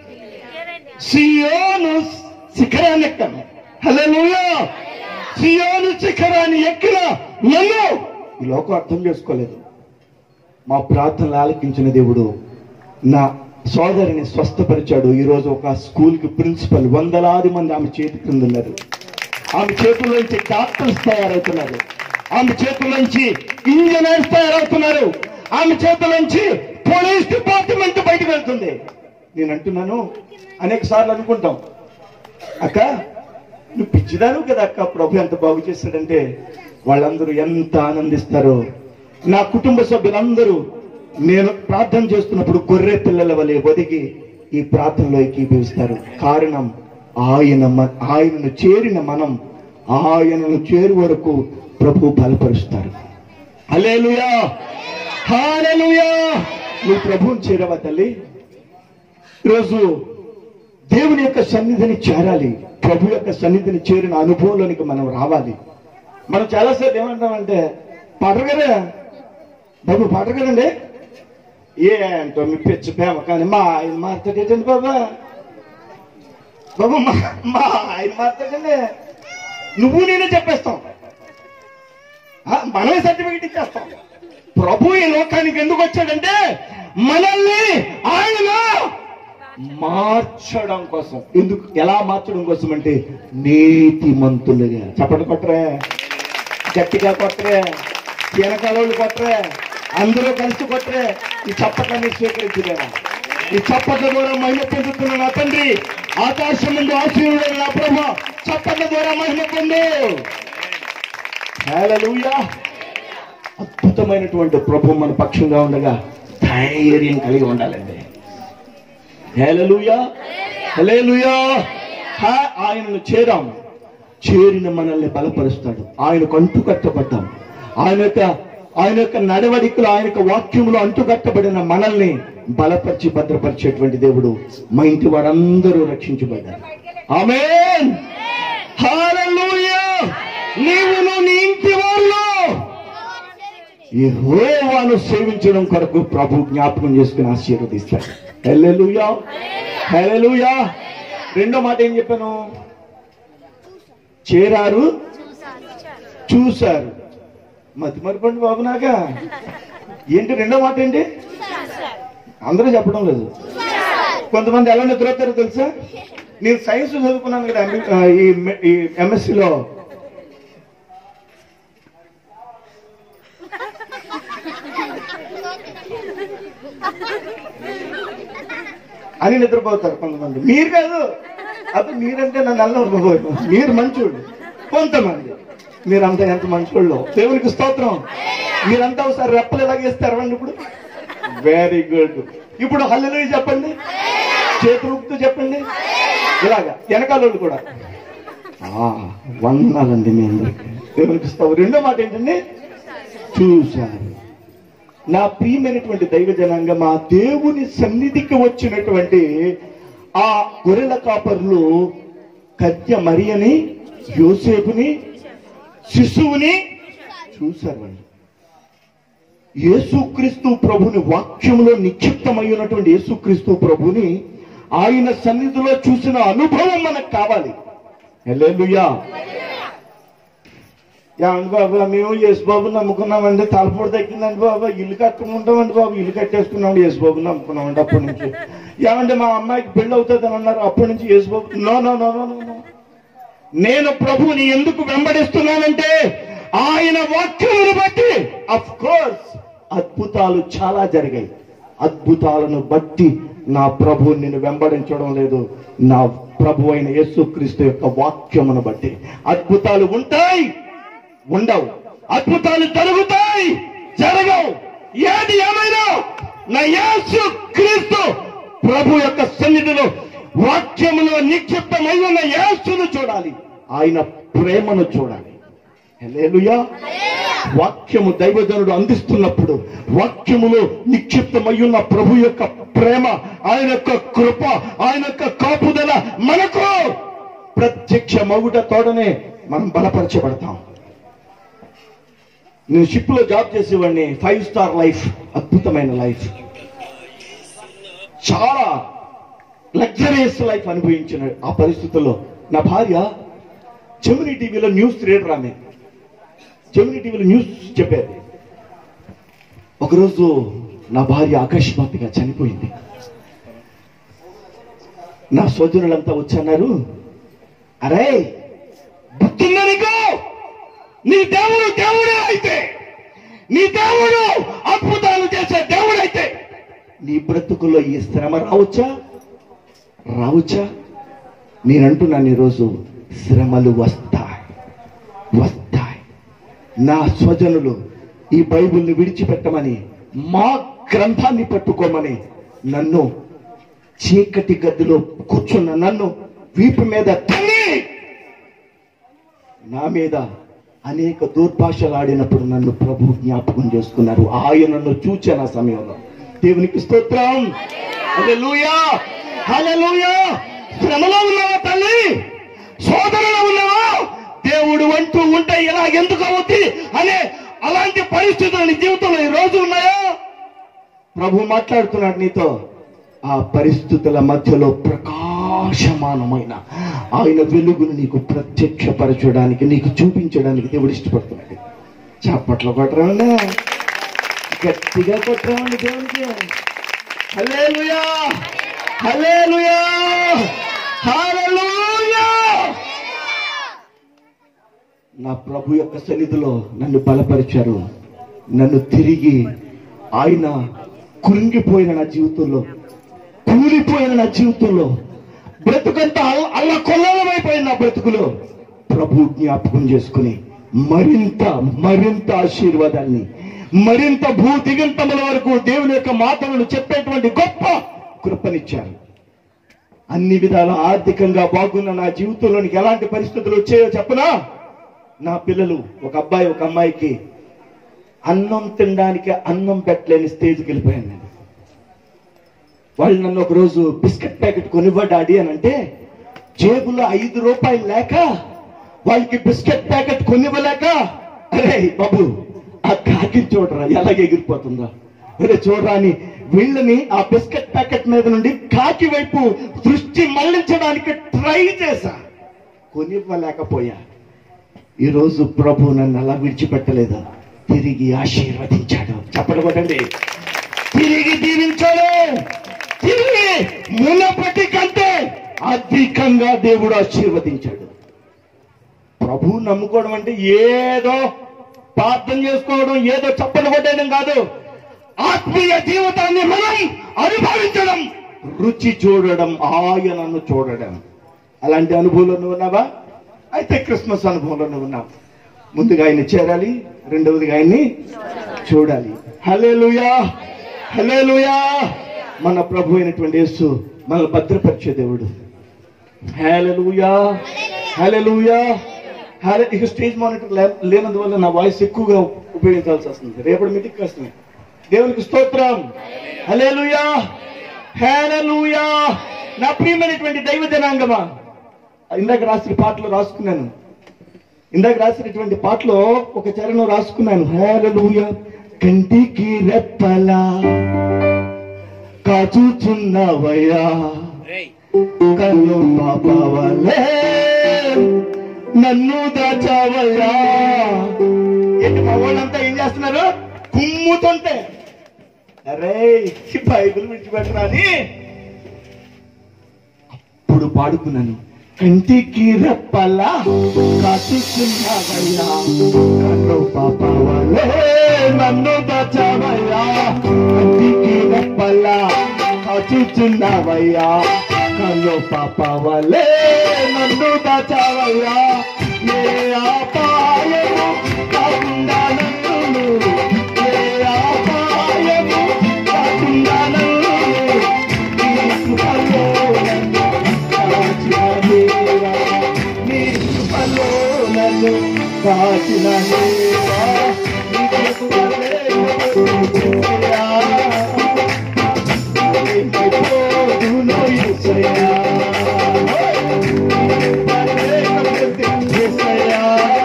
సియోను శిఖరాన్ని ఎక్కాను హలో సియోను శిఖరాన్ని ఎక్కిన నన్ను ఈ లోకం అర్థం చేసుకోలేదు మా ప్రార్థనలు ఆలకించిన దేవుడు నా సోదరిని స్వస్థపరిచాడు ఈ రోజు ఒక స్కూల్ కి ప్రిన్సిపల్ వందలాది మంది ఆమె చేతి క్రింద ఉన్నారు ఆమె చేతుల్లోంచి డాక్టర్స్ తయారవుతున్నారు ఆమె చేతుల్లోంచి ఇంజనీర్స్ తయారవుతున్నారు ఆమె చేతుల్లోంచి పోలీస్ డిపార్ట్మెంట్ బయటకు వెళ్తుంది నేను అంటున్నాను అనేక సార్లు అనుకుంటాం అక్క నువ్వు పిచ్చిదాను కదా అక్క ప్రభు ఎంత బాగు చేశాడంటే వాళ్ళందరూ ఎంత ఆనందిస్తారో నా కుటుంబ సభ్యులందరూ నేను ప్రార్థన చేస్తున్నప్పుడు గొర్రె పిల్లల వలె ఒదిగి ఈ ప్రార్థనలో ఏకీభవిస్తారు కారణం ఆయన మ- ఆయనను చేరిన మనం ఆయనను చేరు వరకు ప్రభు బలపరుస్తారు హల్లెలూయా హల్లెలూయా నువ్వు ప్రభువుని చేరవా తల్లి ఈరోజు దేవుని యొక్క సన్నిధిని చేరాలి ప్రభు యొక్క సన్నిధిని చేరిన అనుభవంలోనికి మనం రావాలి మనం చాలాసార్లు ఏమంటామంటే పడగరే బాబు పడగరండి ఏంటో మీ పిచ్చి ప్రేమ కానీ మా ఆయన మాట్లాడేటండి బాబా బాబు మా మా ఆయన మాట్లాడండి నువ్వు నేనే చెప్పేస్తాం ఆ, మనమే సర్టిఫికెట్ ఇచ్చేస్తాం ప్రభు ఈ లోకానికి ఎందుకు వచ్చాడంటే మనల్ని ఆయన మార్చడం కోసం ఎందుకు ఎలా మార్చడం కోసం అంటే నీతిమంతులుగా చప్పటి కొట్టరే గట్టిగా కొట్టరే వెనకాలోళ్ళు కొట్టరే అందరూ కలిసి కొట్టరే ఈ చప్పట్లన్నీ స్వీకరించలేరా ఈ చప్పట్ల ద్వారా మహిమ పొందుతున్న నా తండ్రి ఆకాశం ముందు ఆశీర్వాదం నా ప్రభు చప్పట్ల ద్వారా మహిమ పొందు హల్లెలూయా అద్భుతమైనటువంటి ప్రభు మన పక్షంగా ఉండగా ధైర్యం కలిగి ఉండాలండి హల్లెలూయా హల్లెలూయా హా- ఆయనను చేరాం చేరిన మనల్ని బలపరుస్తాడు ఆయనకు అంటుకట్టబడ్డాం ఆయన యొక్క ఆయన యొక్క నడవడికలు ఆయన యొక్క వాక్యములు అంటుకట్టబడిన మనల్ని బలపరిచి భద్రపరిచేటువంటి దేవుడు మా ఇంటి వారందరూ రక్షించబడ్డారు ఆమేన్ హల్లెలూయా నీవును నీ ఇంటి వాళ్ళు యెహోవాను సేవించడం కొరకు ప్రభు జ్ఞాపకం చేసుకుని ఆశీర్వదిస్తాడు హల్లెలూయా హల్లెలూయా రెండో మాట ఏం చెప్పాను చేరారు చూశారు మతి మరిపండి బాబు నాగా ఏంటి రెండో మాట ఏంటి అందరూ చెప్పడం లేదు కొంతమంది ఎలా నిద్రపోతారో తెలుసా నేను సైన్స్ చదువుకున్నాను కదా MB ఆ, ఈ మె- ఈ ఎంఎస్సిలో అని నిద్రపోతారు కొంతమంది మీరు కాదు అది మీరంటే నన్ను అల్లకపోయారు మీరు మంచోళ్ళు కొంతమంది మీరంతా ఎంత మంచోళ్ళు దేవునికి స్తోత్రం మీరంతా ఒకసారి రెప్పలు ఎలాగేస్తారు అండి ఇప్పుడు వెరీ గుడ్ ఇప్పుడు హల్లు చెప్పండి చేతులు ఊపుతూ చెప్పండి ఇలాగా వెనకాలోళ్ళు కూడా ఆ, వందనాలండి మీ అందరికి దేవునికి స్తోత్రం రెండో మాట ఏంటండి చూశారు నా ప్రియమైనటువంటి దైవ జనాంగ మా దేవుని సన్నిధికి వచ్చినటువంటి ఆ గొర్రెల కాపర్లు కత్య మరియని యోసేపుని శిశువుని చూశారు వాళ్ళు యేసుక్రీస్తు ప్రభుని వాక్యంలో నిక్షిప్తమై ఉన్నటువంటి యేసుక్రీస్తు ప్రభుని ఆయన సన్నిధిలో చూసిన అనుభవం మనకు కావాలి హల్లెలూయా ఏమండి బాబు మేము యేసు బాబు నమ్ముకున్నామండి తలపొడి తగ్గిందండి బాబు ఇల్లు కట్టుకుంటామండి బాబు ఇల్లు కట్టేసుకున్నామండి యేసు బాబు నమ్ముకున్నామండి అప్పటి నుంచి ఏమండి మా అమ్మాయికి పెళ్లి అవుతుందని అన్నారు అప్పటి నుంచి యేసు బాబు no no no no no no నేను ప్రభువుని ఎందుకు వెంబడిస్తున్నానంటే ఆయన వాక్యమును బట్టి అఫ్ కోర్స్ అద్భుతాలు చాలా జరిగాయి అద్భుతాలను బట్టి నా ప్రభువు నేను వెంబడించడం లేదు నా ప్రభు అయిన యేసుక్రీస్తు యొక్క వాక్యమును బట్టి అద్భుతాలు ఉంటాయి ఉండవు అద్భుతాలు జరుగుతాయి జరగవు ఏది ఏమైనా నా యేసు క్రీస్తు ప్రభు యొక్క సన్నిధిలో వాక్యములో నిక్షిప్తమై ఉన్న యేసును చూడాలి ఆయన ప్రేమను చూడాలి హల్లెలూయా వాక్యము దైవజనుడు అందిస్తున్నప్పుడు వాక్యములో నిక్షిప్తమై ఉన్న ప్రభు యొక్క ప్రేమ ఆయన యొక్క కృప ఆయన యొక్క కాపుదల మనకు ప్రత్యక్ష మగుట తోడనే మనం బలపరచబడతాం నేను షిప్ లో జాబ్ చేసేవాడిని ఫైవ్ స్టార్ లైఫ్ అద్భుతమైన లైఫ్ చాలా లగ్జరియస్ లైఫ్ అనుభవించిన ఆ పరిస్థితుల్లో నా భార్య జమిని టీవీలో న్యూస్ రీడర్ ఆమె జమిని టీవీలో న్యూస్ చెప్పేది ఒకరోజు నా భార్య అకస్మాత్తుగా చనిపోయింది నా సోదరులంతా వచ్చన్నారు అరే బుద్ధిందా నీకు నీ దేవుడు దేవుడే అయితే నీ దేవుడు అద్భుతాలు చేసే దేవుడైతే నీ బ్రతుకులో ఈ శ్రమ రావచ్చా రావచ్చా నేనంటున్నాను ఈరోజు శ్రమలు వస్తాయి వస్తాయి నా స్వజనులు ఈ బైబిల్ని విడిచిపెట్టమని మా గ్రంథాన్ని పట్టుకోమని నన్ను చీకటి గదిలో కూర్చున్న నన్ను వీపు మీద తన్ని నా మీద అనేక దుర్భాషలు ఆడినప్పుడు నన్ను ప్రభు జ్ఞాపకం చేసుకున్నారు ఆయనను చూచాను ఆ సమయంలో దేవునికి స్తోత్రం హల్లెలూయా హల్లెలూయా శ్రమలో ఉన్నావా తల్లి సోదరులో ఉన్నావా దేవుడు అంటూ ఉంటే ఇలా ఎందుకు అవుద్ది అనే అలాంటి పరిస్థితులు నీ జీవితంలో ఈ రోజు ఉన్నాయా ప్రభు మాట్లాడుతున్నాడు నీతో ఆ పరిస్థితుల మధ్యలో ప్రకాశమానమైన ఆయన వెలుగును నీకు ప్రత్యక్షపరచడానికి నీకు చూపించడానికి దేవుడు ఇష్టపడుతున్నాడు చప్పట్లు కొట్టరామండి గట్టిగా కొట్టరామండి దేవునికి హల్లెలూయా హల్లెలూయా హల్లెలూయా నా ప్రభు యొక్క సన్నిధిలో నన్ను బలపరిచారు నన్ను తిరిగి ఆయన కురింగిపోయిన నా జీవితంలో కూలిపోయిన నా జీవితంలో బ్రతుకంతా అల్ల- అల్ల కొల్లమైపోయిన నా బ్రతుకులో ప్రభు జ్ఞాపకం చేసుకుని మరింత మరింత ఆశీర్వాదాన్ని మరింత భూ దిగంతముల వరకు దేవుని యొక్క మాటలను చెప్పేటువంటి గొప్ప కృపనిచ్చారు అన్ని విధాల ఆర్థికంగా బాగున్న నా జీవితంలోనికి ఎలాంటి పరిస్థితులు వచ్చాయో చెప్పనా నా పిల్లలు ఒక అబ్బాయి ఒక అమ్మాయికి అన్నం తినడానికి అన్నం పెట్టలేని స్టేజ్కి వెళ్ళిపోయాను నేను వాళ్ళు నన్ను ఒక రోజు బిస్కెట్ ప్యాకెట్ కొనివ్వ డాడీ అని అంటే జేబులో ఐదు రూపాయలు లేక వాళ్ళకి బిస్కెట్ ప్యాకెట్ కొనివ్వలేక అరే బాబు ఆ కాకి చూడరా ఎలాగ ఎగిరిపోతుందా అరే చూడరా అని వీళ్ళని ఆ బిస్కెట్ ప్యాకెట్ మీద నుండి కాకి వైపు దృష్టి మళ్లించడానికి ట్రై చేశా కొనివ్వలేకపోయా ఈరోజు ప్రభు నన్ను అలా విడిచిపెట్టలేదు తిరిగి ఆశీర్వదించాడు చెప్పడం కొట్టండి తిరిగి దీవించాడు తిరిగి మునపటి కంటే అధికంగా దేవుడు ఆశీర్వదించాడు ప్రభు నమ్ముకోవడం అంటే ఏదో ప్రార్థన చేసుకోవడం ఏదో చప్పలు కొట్టేయడం కాదు ఆత్మీయ జీవితాన్ని మనం అనుభవించడం రుచి చూడడం ఆయనను చూడడం అలాంటి అనుభవంలో నువ్వు ఉన్నావా అయితే క్రిస్మస్ అనుభవంలో నువ్వు ఉన్నావు ముందుగా ఆయన చేరాలి రెండవదిగా ఆయన్ని చూడాలి హలేలుయా హలేలుయా మన ప్రభు అయినటువంటి యేసు మన భద్రపరిచే దేవుడు హేలలుయా హేలలుయా హేల ఇక స్టేజ్ మానిటర్ లే- లేనందువల్ల నా వాయిస్ ఎక్కువగా ఉపయోగించాల్సి వస్తుంది రేపటి మీటింగ్ కష్టమే దేవునికి స్తోత్రం హలేలుయా హేలలుయా నా ప్రియమైనటువంటి దైవ జనాంగమా ఇందాక రాసిన పాటలు రాసుకున్నాను ఇందాక రాసినటువంటి పాటలో ఒక చరణం రాసుకున్నాను హేలలుయా కంటికి రెప్పలా కాచుచున్నావయ్యా కన్ను పాపవలే నన్ను దాచావయ్యా ఏంటి మా వాళ్ళంతా ఏం చేస్తున్నారు కుమ్ముతుంటే అరే ఈ బైబిల్ విడిచిపెట్టరా అని అప్పుడు పాడుకున్నాను కంటికి రెప్పలా కాచుచున్నావయ్యా కన్ను పాపవలే నన్ను దాచావయ్యా కంటికి రెప్పలా కాచుచున్నావయ్యా కన్ను పాపవలే నన్ను దాచావయ్యా ఏ అపాయము కాకుండా నన్ను ఏ అపాయము కాకుండా నన్ను నీ కృపలో నన్ను కాచిన దేవా, నీ కృపలో నన్ను కాచిన దేవా, నీ కృపలే యేసయ్యా. ఏమైపోదునో యేసయ్యా. యేసయ్యా.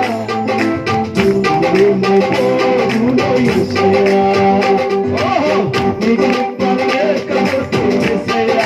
ఏమైపోదునో యేసయ్యా. ఓహో, నీ కృపలే కలుగు యేసయ్యా.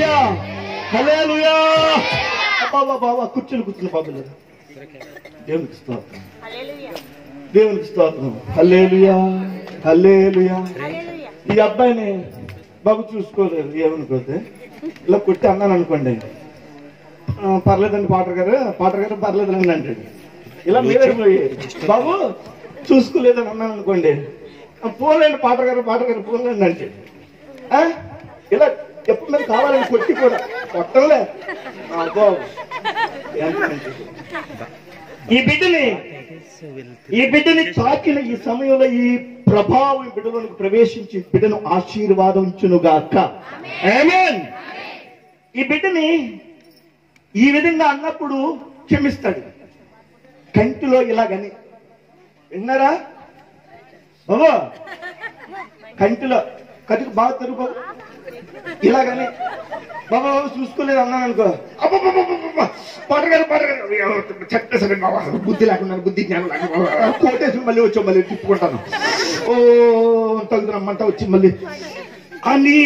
హలేలుయా హలేలుయా బాబా బాబా కూర్చుని కూర్చుని బాబులు దేవునికి స్తోత్రం దేవునికి స్తోత్రం హలేలుయా హలేలుయా ఈ అబ్బాయిని బాబు చూసుకోలేదు ఏమనుకోతే ఇలా కొట్టి అన్నాను అనుకోండి ఆ, పర్లేదండి పాటర్ గారు పాటర్ గారు పర్లేదండి అంటాడు ఇలా మీరే పోయి బాబు చూసుకోలేదని అన్నాను అనుకోండి "ఆ, పోలేండి పాటర్ గారు పాటర్ గారు పోలేండి అంటే ఆ? ఇలా ఎప్పుడు మీద కావాలని కొట్టి కూడా కొట్టలే ఆ, బాబు ఎంత మంచిది. ఈ బిడ్డని ఈ బిడ్డని తాకిన ఈ సమయంలో ఈ ప్రభావం ఈ బిడ్డలోనికి ప్రవేశించి బిడ్డను ఆశీర్వాదించునుగాక ఆమేన్ ఈ బిడ్డని ఈ విధంగా అన్నప్పుడు క్షమిస్తాడు కంటిలో ఇలాగని విన్నారా బాబా కంటిలో కటికి బాగా తెరుగు బాబు ఇలాగని బాబా బాబు చూసుకోలేదు అన్నాను అనుకో అబ్బబ్బబ్బబ్బబ్బ! పాటగారు పాటగారు చెప్పేసరి బాబా బుద్ధి లేకుండా బుద్ధి జ్ఞానం లేకుండా కోటేసి మళ్ళీ వచ్చి మళ్ళీ తిప్పుకుంటాను ఓ తగ్గుతున్నమ్మంట వచ్చి మళ్ళీ అని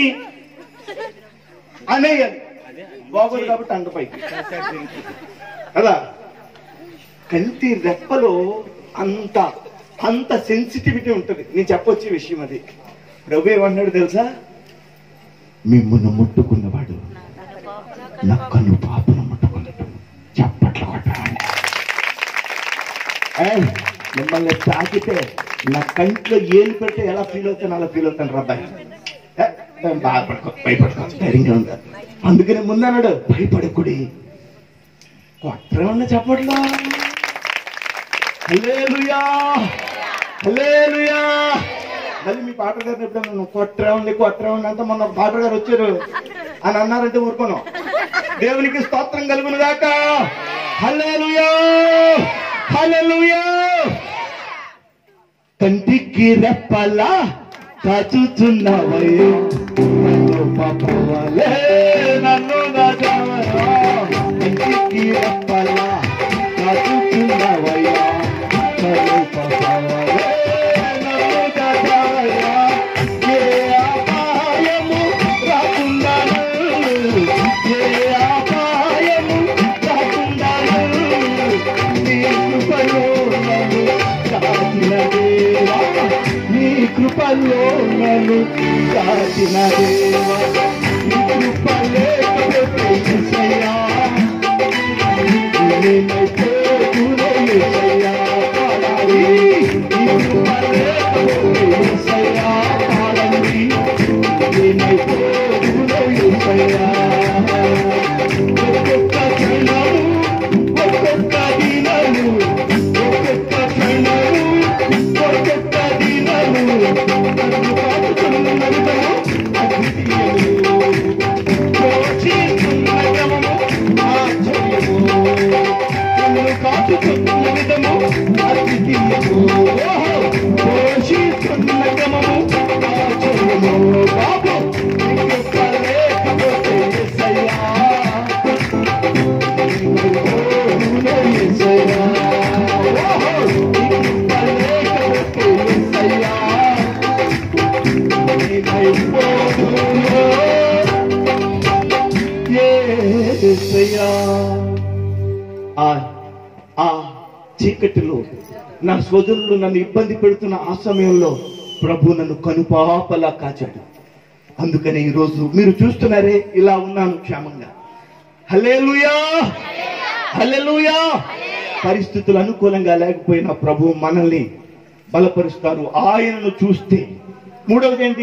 అనేయాలి బాగోదు కాబట్టి అంట పైకి కదా కంటి రెప్పలో అంత అంత సెన్సిటివిటీ ఉంటుంది నేను చెప్పొచ్చే విషయం అది ప్రభు ఏమన్నాడు తెలుసా మిమ్మల్ని ముట్టుకున్నవాడు నా కన్ను పాపను ముట్టుకున్నాడు చప్పట్లు కొట్టరాని ఏయ్, మిమ్మల్ని తాకితే నా కంట్లో ఏలు పెడితే ఎలా ఫీల్ అవుతాను అలా ఫీల్ అవుతాను రబ్బాయి ఏ, నేను బాధపడుకో భయపడుకో ధైర్యంగా ఉందా అందుకని ముందన్నాడు భయపడకుడి కొట్టరేమన్నా చెప్పట్లా హల్లెలూయా హల్లెలూయా మళ్ళీ మీ పాట గారిని ఎప్పుడైనా నువ్వు కొట్టరేమండి కొట్టరేమండి అంతా మొన్న పాట గారు వచ్చారు అని అన్నారంటే ఊరుకోను దేవునికి స్తోత్రం కలుగును గాక హల్లెలూయా హల్లెలూయా కంటికి రెప్పలా కాచుచున్నావయ్యో నన్ను పాపవాలే నన్ను దాచావయ్యా కంటికి రెప్పలా కాచుచున్నావయ్యా నన్ను పాపవాలే నన్ను దాచావయ్యా ఏ అపాయము రాకుండాను ఏ అపాయము రాకుండాను నీ కృపలో నన్ను కాచిన దేవా నీ కృపలో నన్ను కాచిన దేవా నీ కృప లేకపోతే యేసయ్యా, నేనైతే దూరం యేసయ్యా, పాడాలి. నీ కృప లేకపోతే యేసయ్యా, పాడండి. నేనైతే దూరం యేసయ్యా. ఒక్కొక్క క్షణము, ఒక్కొక్క దినము, ఒక్కొక్క క్షణము, ఒక్కొక్క దినము, నన్ను కాచుతున్నదము అద్వితీయము. పోషిస్తున్న క్రమము ఆశ్చర్యము. నన్ను కాచుతున్న విధము అద్వితీయము. ఓహో! పోషిస్తున్న క్రమము ఆశ్చర్యము. బాబు, నీకు లేకపోతే యేసయ్యా. ఆ చీకటిలో నా సోదరులు నన్ను ఇబ్బంది పెడుతున్న ఆ సమయంలో ప్రభు నన్ను కనుపాపలా కాచాడు అందుకని ఈరోజు మీరు చూస్తున్నారే ఇలా ఉన్నాను క్షేమంగా హల్లెలూయా హల్లెలూయా పరిస్థితులు అనుకూలంగా లేకపోయినా ప్రభు మనల్ని బలపరుస్తారు ఆయనను చూస్తే మూడవది ఏంటి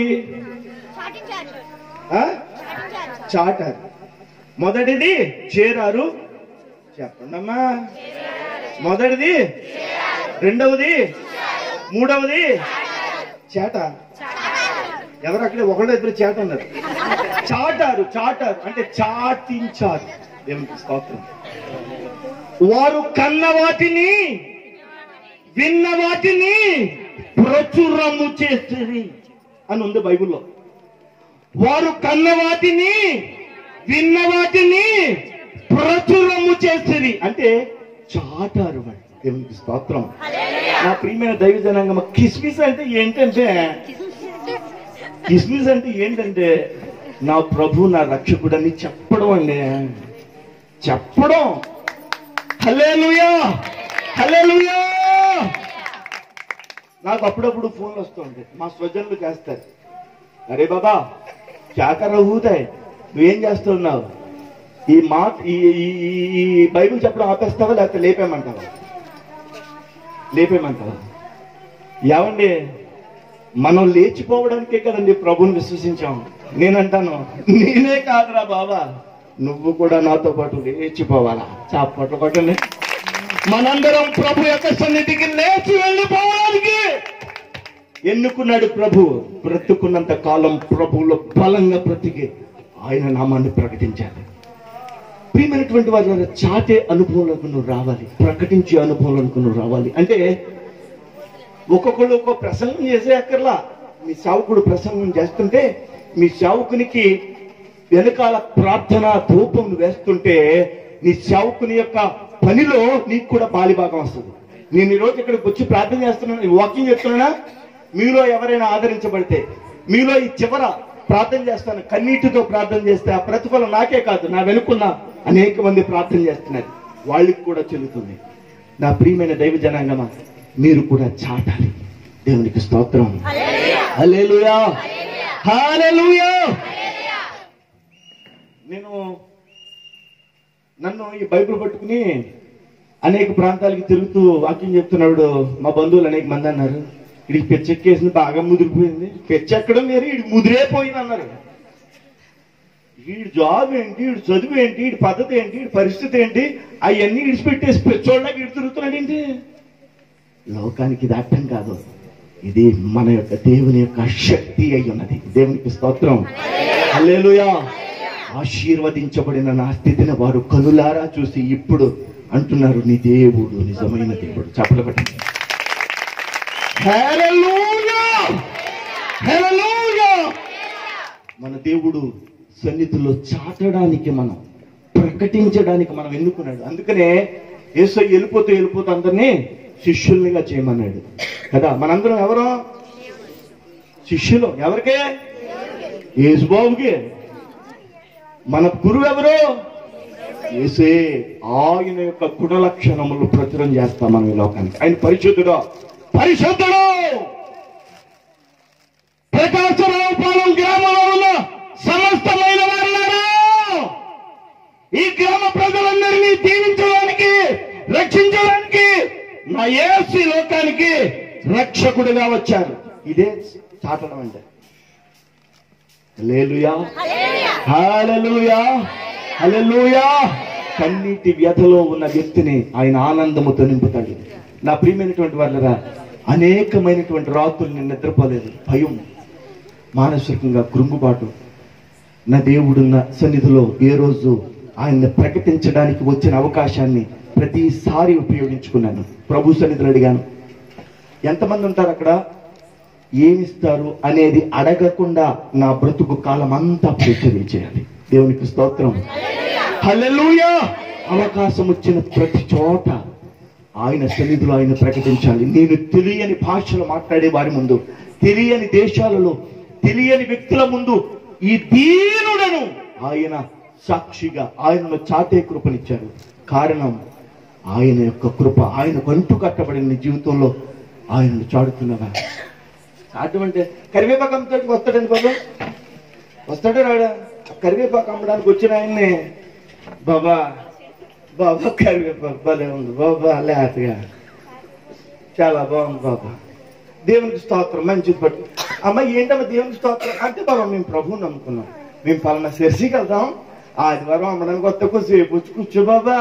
ఆ? చాటారు మొదటిది చేరారు చెప్పండమ్మా మొదటిది రెండవది మూడవది చేట ఎవరు అక్కడ ఒకళ్ళో ఇద్దరు చేట అన్నారు చాటారు చాటారు అంటే చాటించారు దేవునికి స్తోత్రం వారు కన్న వాటిని విన్న వాటిని ప్రచురము చేస్తుంది అని ఉంది బైబిల్లో వారు కన్న వాటిని విన్న వాటిని ప్రచురము చేస్తుంది అంటే చాటారు వాళ్ళు దేవునికి స్తోత్రం నా ప్రియమైన దైవ జనాంగం కిస్మిస్ అంటే ఏంటంటే కిస్మిస్ అంటే ఏంటంటే నా ప్రభు నా రక్షకుడని చెప్పడం అండి చెప్పడం హల్లెలూయా హల్లెలూయా నాకు అప్పుడప్పుడు ఫోన్లు వస్తుంది మా స్వజనులు చేస్తారు అరే బాబా చాకర ఊతాయి నువ్వేం చేస్తున్నావు ఈ మాట ఈ ఈ- ఈ- ఈ బైబిల్ చెప్పడం ఆపేస్తావా లేకపోతే లేపేమంటావా లేపేమంటావా ఏమండి మనం లేచిపోవడానికే కదండి ప్రభుని విశ్వసించాం నేనంటాను నేనే కాదురా బాబా నువ్వు కూడా నాతో పాటు లేచిపోవాలా చాపట్లు కొట్టండి మనందరం ప్రభు యొక్క సన్నిధికి లేచి వెళ్ళిపోవడానికి ఎన్నుకున్నాడు ప్రభు బ్రతుకున్నంత కాలం ప్రభువులో బలంగా బ్రతికి ఆయన నామాన్ని ప్రకటించాలి ప్రియమైనటువంటి వాళ్ళ చాటే అనుభవంలోకి నువ్వు రావాలి ప్రకటించే అనుభవంలోకి నువ్వు రావాలి అంటే ఒక్కొక్కడు ఒక్కొక్క ప్రసంగం చేసే అక్కర్లా మీ సేవకుడు ప్రసంగం చేస్తుంటే మీ సేవకునికి వెనకాల ప్రార్థన ధూపం వేస్తుంటే నీ సేవకుని యొక్క పనిలో నీకు కూడా బాలిభాగం వస్తుంది నేను ఈ రోజు ఇక్కడికి వచ్చి ప్రార్థన చేస్తున్నాను వాకింగ్ చేస్తున్నానా మీలో ఎవరైనా ఆదరించబడితే మీలో ఈ చివర ప్రార్థన చేస్తాను కన్నీటితో ప్రార్థన చేస్తే ఆ ప్రతిఫలం నాకే కాదు నా వెనుకున్న అనేక మంది ప్రార్థన చేస్తున్నారు వాళ్ళకి కూడా చెల్లుతుంది నా ప్రియమైన దైవ జనాంగమా మీరు కూడా చాటాలి దేవునికి స్తోత్రం హల్లెలూయా హల్లెలూయా నేను నన్ను ఈ బైబిల్ పట్టుకుని అనేక ప్రాంతాలకి తిరుగుతూ వాక్యం చెప్తున్నాడు మా బంధువులు అనేక మంది అన్నారు ఇడికి పెచ్చెక్కేసింది బాగా ముదిరిపోయింది పెచ్చెక్కడం వేరు ఇడికి ముదిరే పోయింది అన్నారు వీడి జాబ్ ఏంటి వీడి చదువు ఏంటి వీడి పద్ధతి ఏంటి వీడి పరిస్థితి ఏంటి అవన్నీ విడిచిపెట్టేసి పెచ్చోళ్ళకి ఇటు తిరుగుతున్నాడు ఏంటి లోకానికి ఇది అర్థం కాదు ఇది మన యొక్క దేవుని యొక్క శక్తి అయి ఉన్నది దేవునికి స్తోత్రం హల్లెలూయా ఆశీర్వదించబడిన నా స్థితిని వారు కనులారా చూసి ఇప్పుడు అంటున్నారు నీ దేవుడు నిజమైన దేవుడు చెప్పలబట్టి మన దేవుడు సన్నిధిలో చాటడానికి మనం ప్రకటించడానికి మనం ఎన్నుకున్నాడు అందుకనే యేసు వెళ్ళిపోతూ వెళ్ళిపోతూ అందరినీ శిష్యుల్నిగా చేయమన్నాడు కదా మనందరం ఎవరు శిష్యులు ఎవరికే యేసుబాబుకి మన గురువు ఎవరు యేసే ఆయన యొక్క గుణ లక్షణములు ప్రచురం చేస్తాం మనం ఈ లోకానికి ఆయన పరిశుద్ధుడు పరిశుద్ధుడు ప్రకాశరావుపాలెం గ్రామంలో ఉన్న సమస్తమైన వారులారా ఈ గ్రామ ప్రజలందరినీ దీవించడానికి రక్షించడానికి నా యేసు ఈ లోకానికి రక్షకుడిగా వచ్చారు ఇదే చాటడం అంటే హల్లెలూయా హల్లెలూయా హల్లెలూయా కన్నీటి వ్యధలో ఉన్న వ్యక్తిని ఆయన ఆనందముతో నింపుతాడు నా ప్రియమైనటువంటి వాళ్ళరా అనేకమైనటువంటి రాత్రులు నేను నిద్రపోలేదు భయం మానసికంగా కృంగుబాటు నా దేవుడున్న సన్నిధిలో ఏ రోజు ఆయన్ని ప్రకటించడానికి వచ్చిన అవకాశాన్ని ప్రతిసారి ఉపయోగించుకున్నాను ప్రభు సన్నిధిలో అడిగాను ఎంతమంది ఉంటారు అక్కడ ఏమిస్తారు అనేది అడగకుండా నా బ్రతుకు కాలం అంతా పరిచర్య చేయాలి దేవునికి స్తోత్రం హల్లెలూయా అవకాశం వచ్చిన ప్రతి చోట ఆయన సన్నిధిలో ఆయన ప్రకటించాలి నేను తెలియని భాషలు మాట్లాడే వారి ముందు తెలియని దేశాలలో తెలియని వ్యక్తుల ముందు ఈ దీనుడను ఆయన సాక్షిగా ఆయనను చాటే కృపనిచ్చారు కారణం ఆయన యొక్క కృప ఆయన కంటు కట్టబడిన నీ జీవితంలో ఆయనను చాడుతున్నదా చాటం అంటే కరివేపాకు అమ్ముతాడు వస్తాడండి బాబా వస్తాడు రాడా కరివేపాకు అమ్మడానికి వచ్చిన ఆయన్ని బాబా బాబా కరివేపాకు భలే ఉంది బాబా లేతగా చాలా బాగుంది బాబా దేవునికి స్తోత్రం మంచిది పట్టు అమ్మ ఏంటమ్మా దేవునికి స్తోత్రం అంటే బాబా మేము ప్రభువుని నమ్ముకున్నాం మేము పలానా శశికి వెళ్తాం ఆదివారం అమ్మడానికి వస్తే కొంచెంసేపు వచ్చి కూర్చో బాబా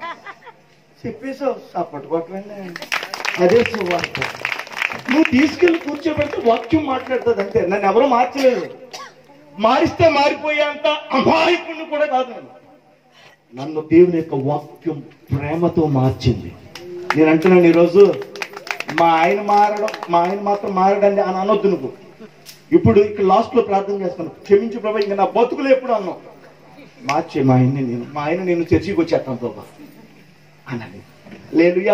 చెప్పేసావు సప్పటి కొట్టండి అదే సువార్త నువ్వు తీసుకెళ్లి కూర్చోబెడితే వాక్యం మాట్లాడుతుంది అంతే నన్ను ఎవరు మార్చలేదు మారిస్తే మారిపోయేంత అమాయకుడిని కూడా కాదు నేను నన్ను దేవుని యొక్క వాక్యం ప్రేమతో మార్చింది నేను అంటున్నాను ఈరోజు మా ఆయన మారడం మా ఆయన మాత్రం మారడండి అని అనొద్దు నువ్వు ఇప్పుడు ఇక్కడ లాస్ట్ లో ప్రార్థన చేస్తాను క్షమించు ప్రభా ఇంకా నా బతుకులు ఎప్పుడు అన్నావు మార్చే మా ఆయన్ని నేను మా ఆయన నేను చర్చికి వచ్చేస్తాను ప్రభా అనాలి లేలుయా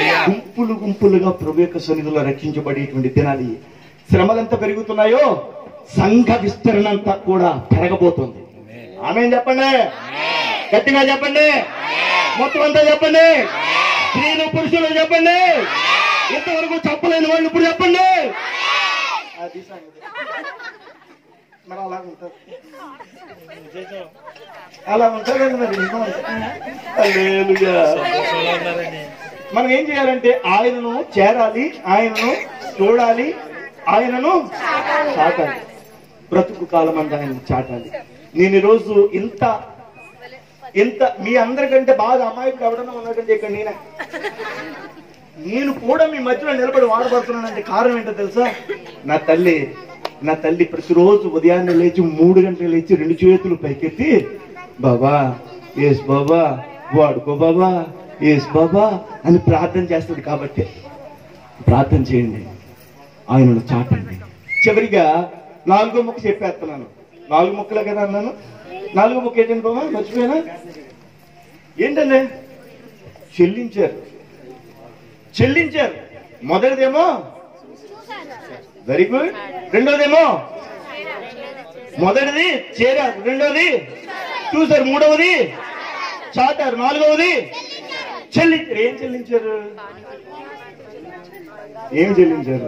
గుంపులు గుంపులుగా ప్రభు యొక్క సన్నిధిలో రక్షించబడేటువంటి దినాలు ఇవి. శ్రమలు ఎంత పెరుగుతున్నాయో సంఘ విస్తరణ అంతా కూడా పెరగబోతుంది ఆమె చెప్పండి గట్టిగా చెప్పండి మొత్తం అంతా చెప్పండి స్త్రీలు పురుషులు చెప్పండి ఇంతవరకు చెప్పలేని వాళ్ళు ఇప్పుడు చెప్పండి అది సంగతి. మరి అలా ఉంటుంది అలా ఉంటుందండి మరి నిజం. హల్లెలూయా. మనం ఏం చేయాలంటే ఆయనను చేరాలి ఆయనను చూడాలి ఆయనను చాటాలి బ్రతుకు కాలం అంతా ఆయన చాటాలి నేను ఈరోజు ఇంత ఇంత మీ అందరికంటే బాగా అమాయకుడు ఎవడన్నా ఉన్నాడంటే ఇక్కడ నేనే నేను కూడా మీ మధ్యలో నిలబడి వాడబడుతున్నానంటే కారణం ఏంటో తెలుసా నా తల్లి నా తల్లి ప్రతిరోజు ఉదయాన్నే లేచి మూడు గంటలు లేచి రెండు చేతులు పైకెత్తి బాబా ఏస్ బాబా వాడుకో బాబా ఏస్ బాబా అని ప్రార్థన చేస్తుంది కాబట్టి ప్రార్థన చేయండి ఆయనను చాటండి చివరిగా నాలుగో ముక్క చెప్పేస్తున్నాను నాలుగు ముక్కలే కదా అన్నాను నాలుగో ముక్క ఏంటండి బాబా మర్చిపోయానా ఏంటండి చెల్లించారు చెల్లించారు మొదటిదేమో వెరీ గుడ్ రెండోదేమో మొదటిది చేరారు రెండోది చూసారు మూడవది చాటారు నాలుగవది చెల్లించారు ఏం చెల్లించారు ఏం చెల్లించారు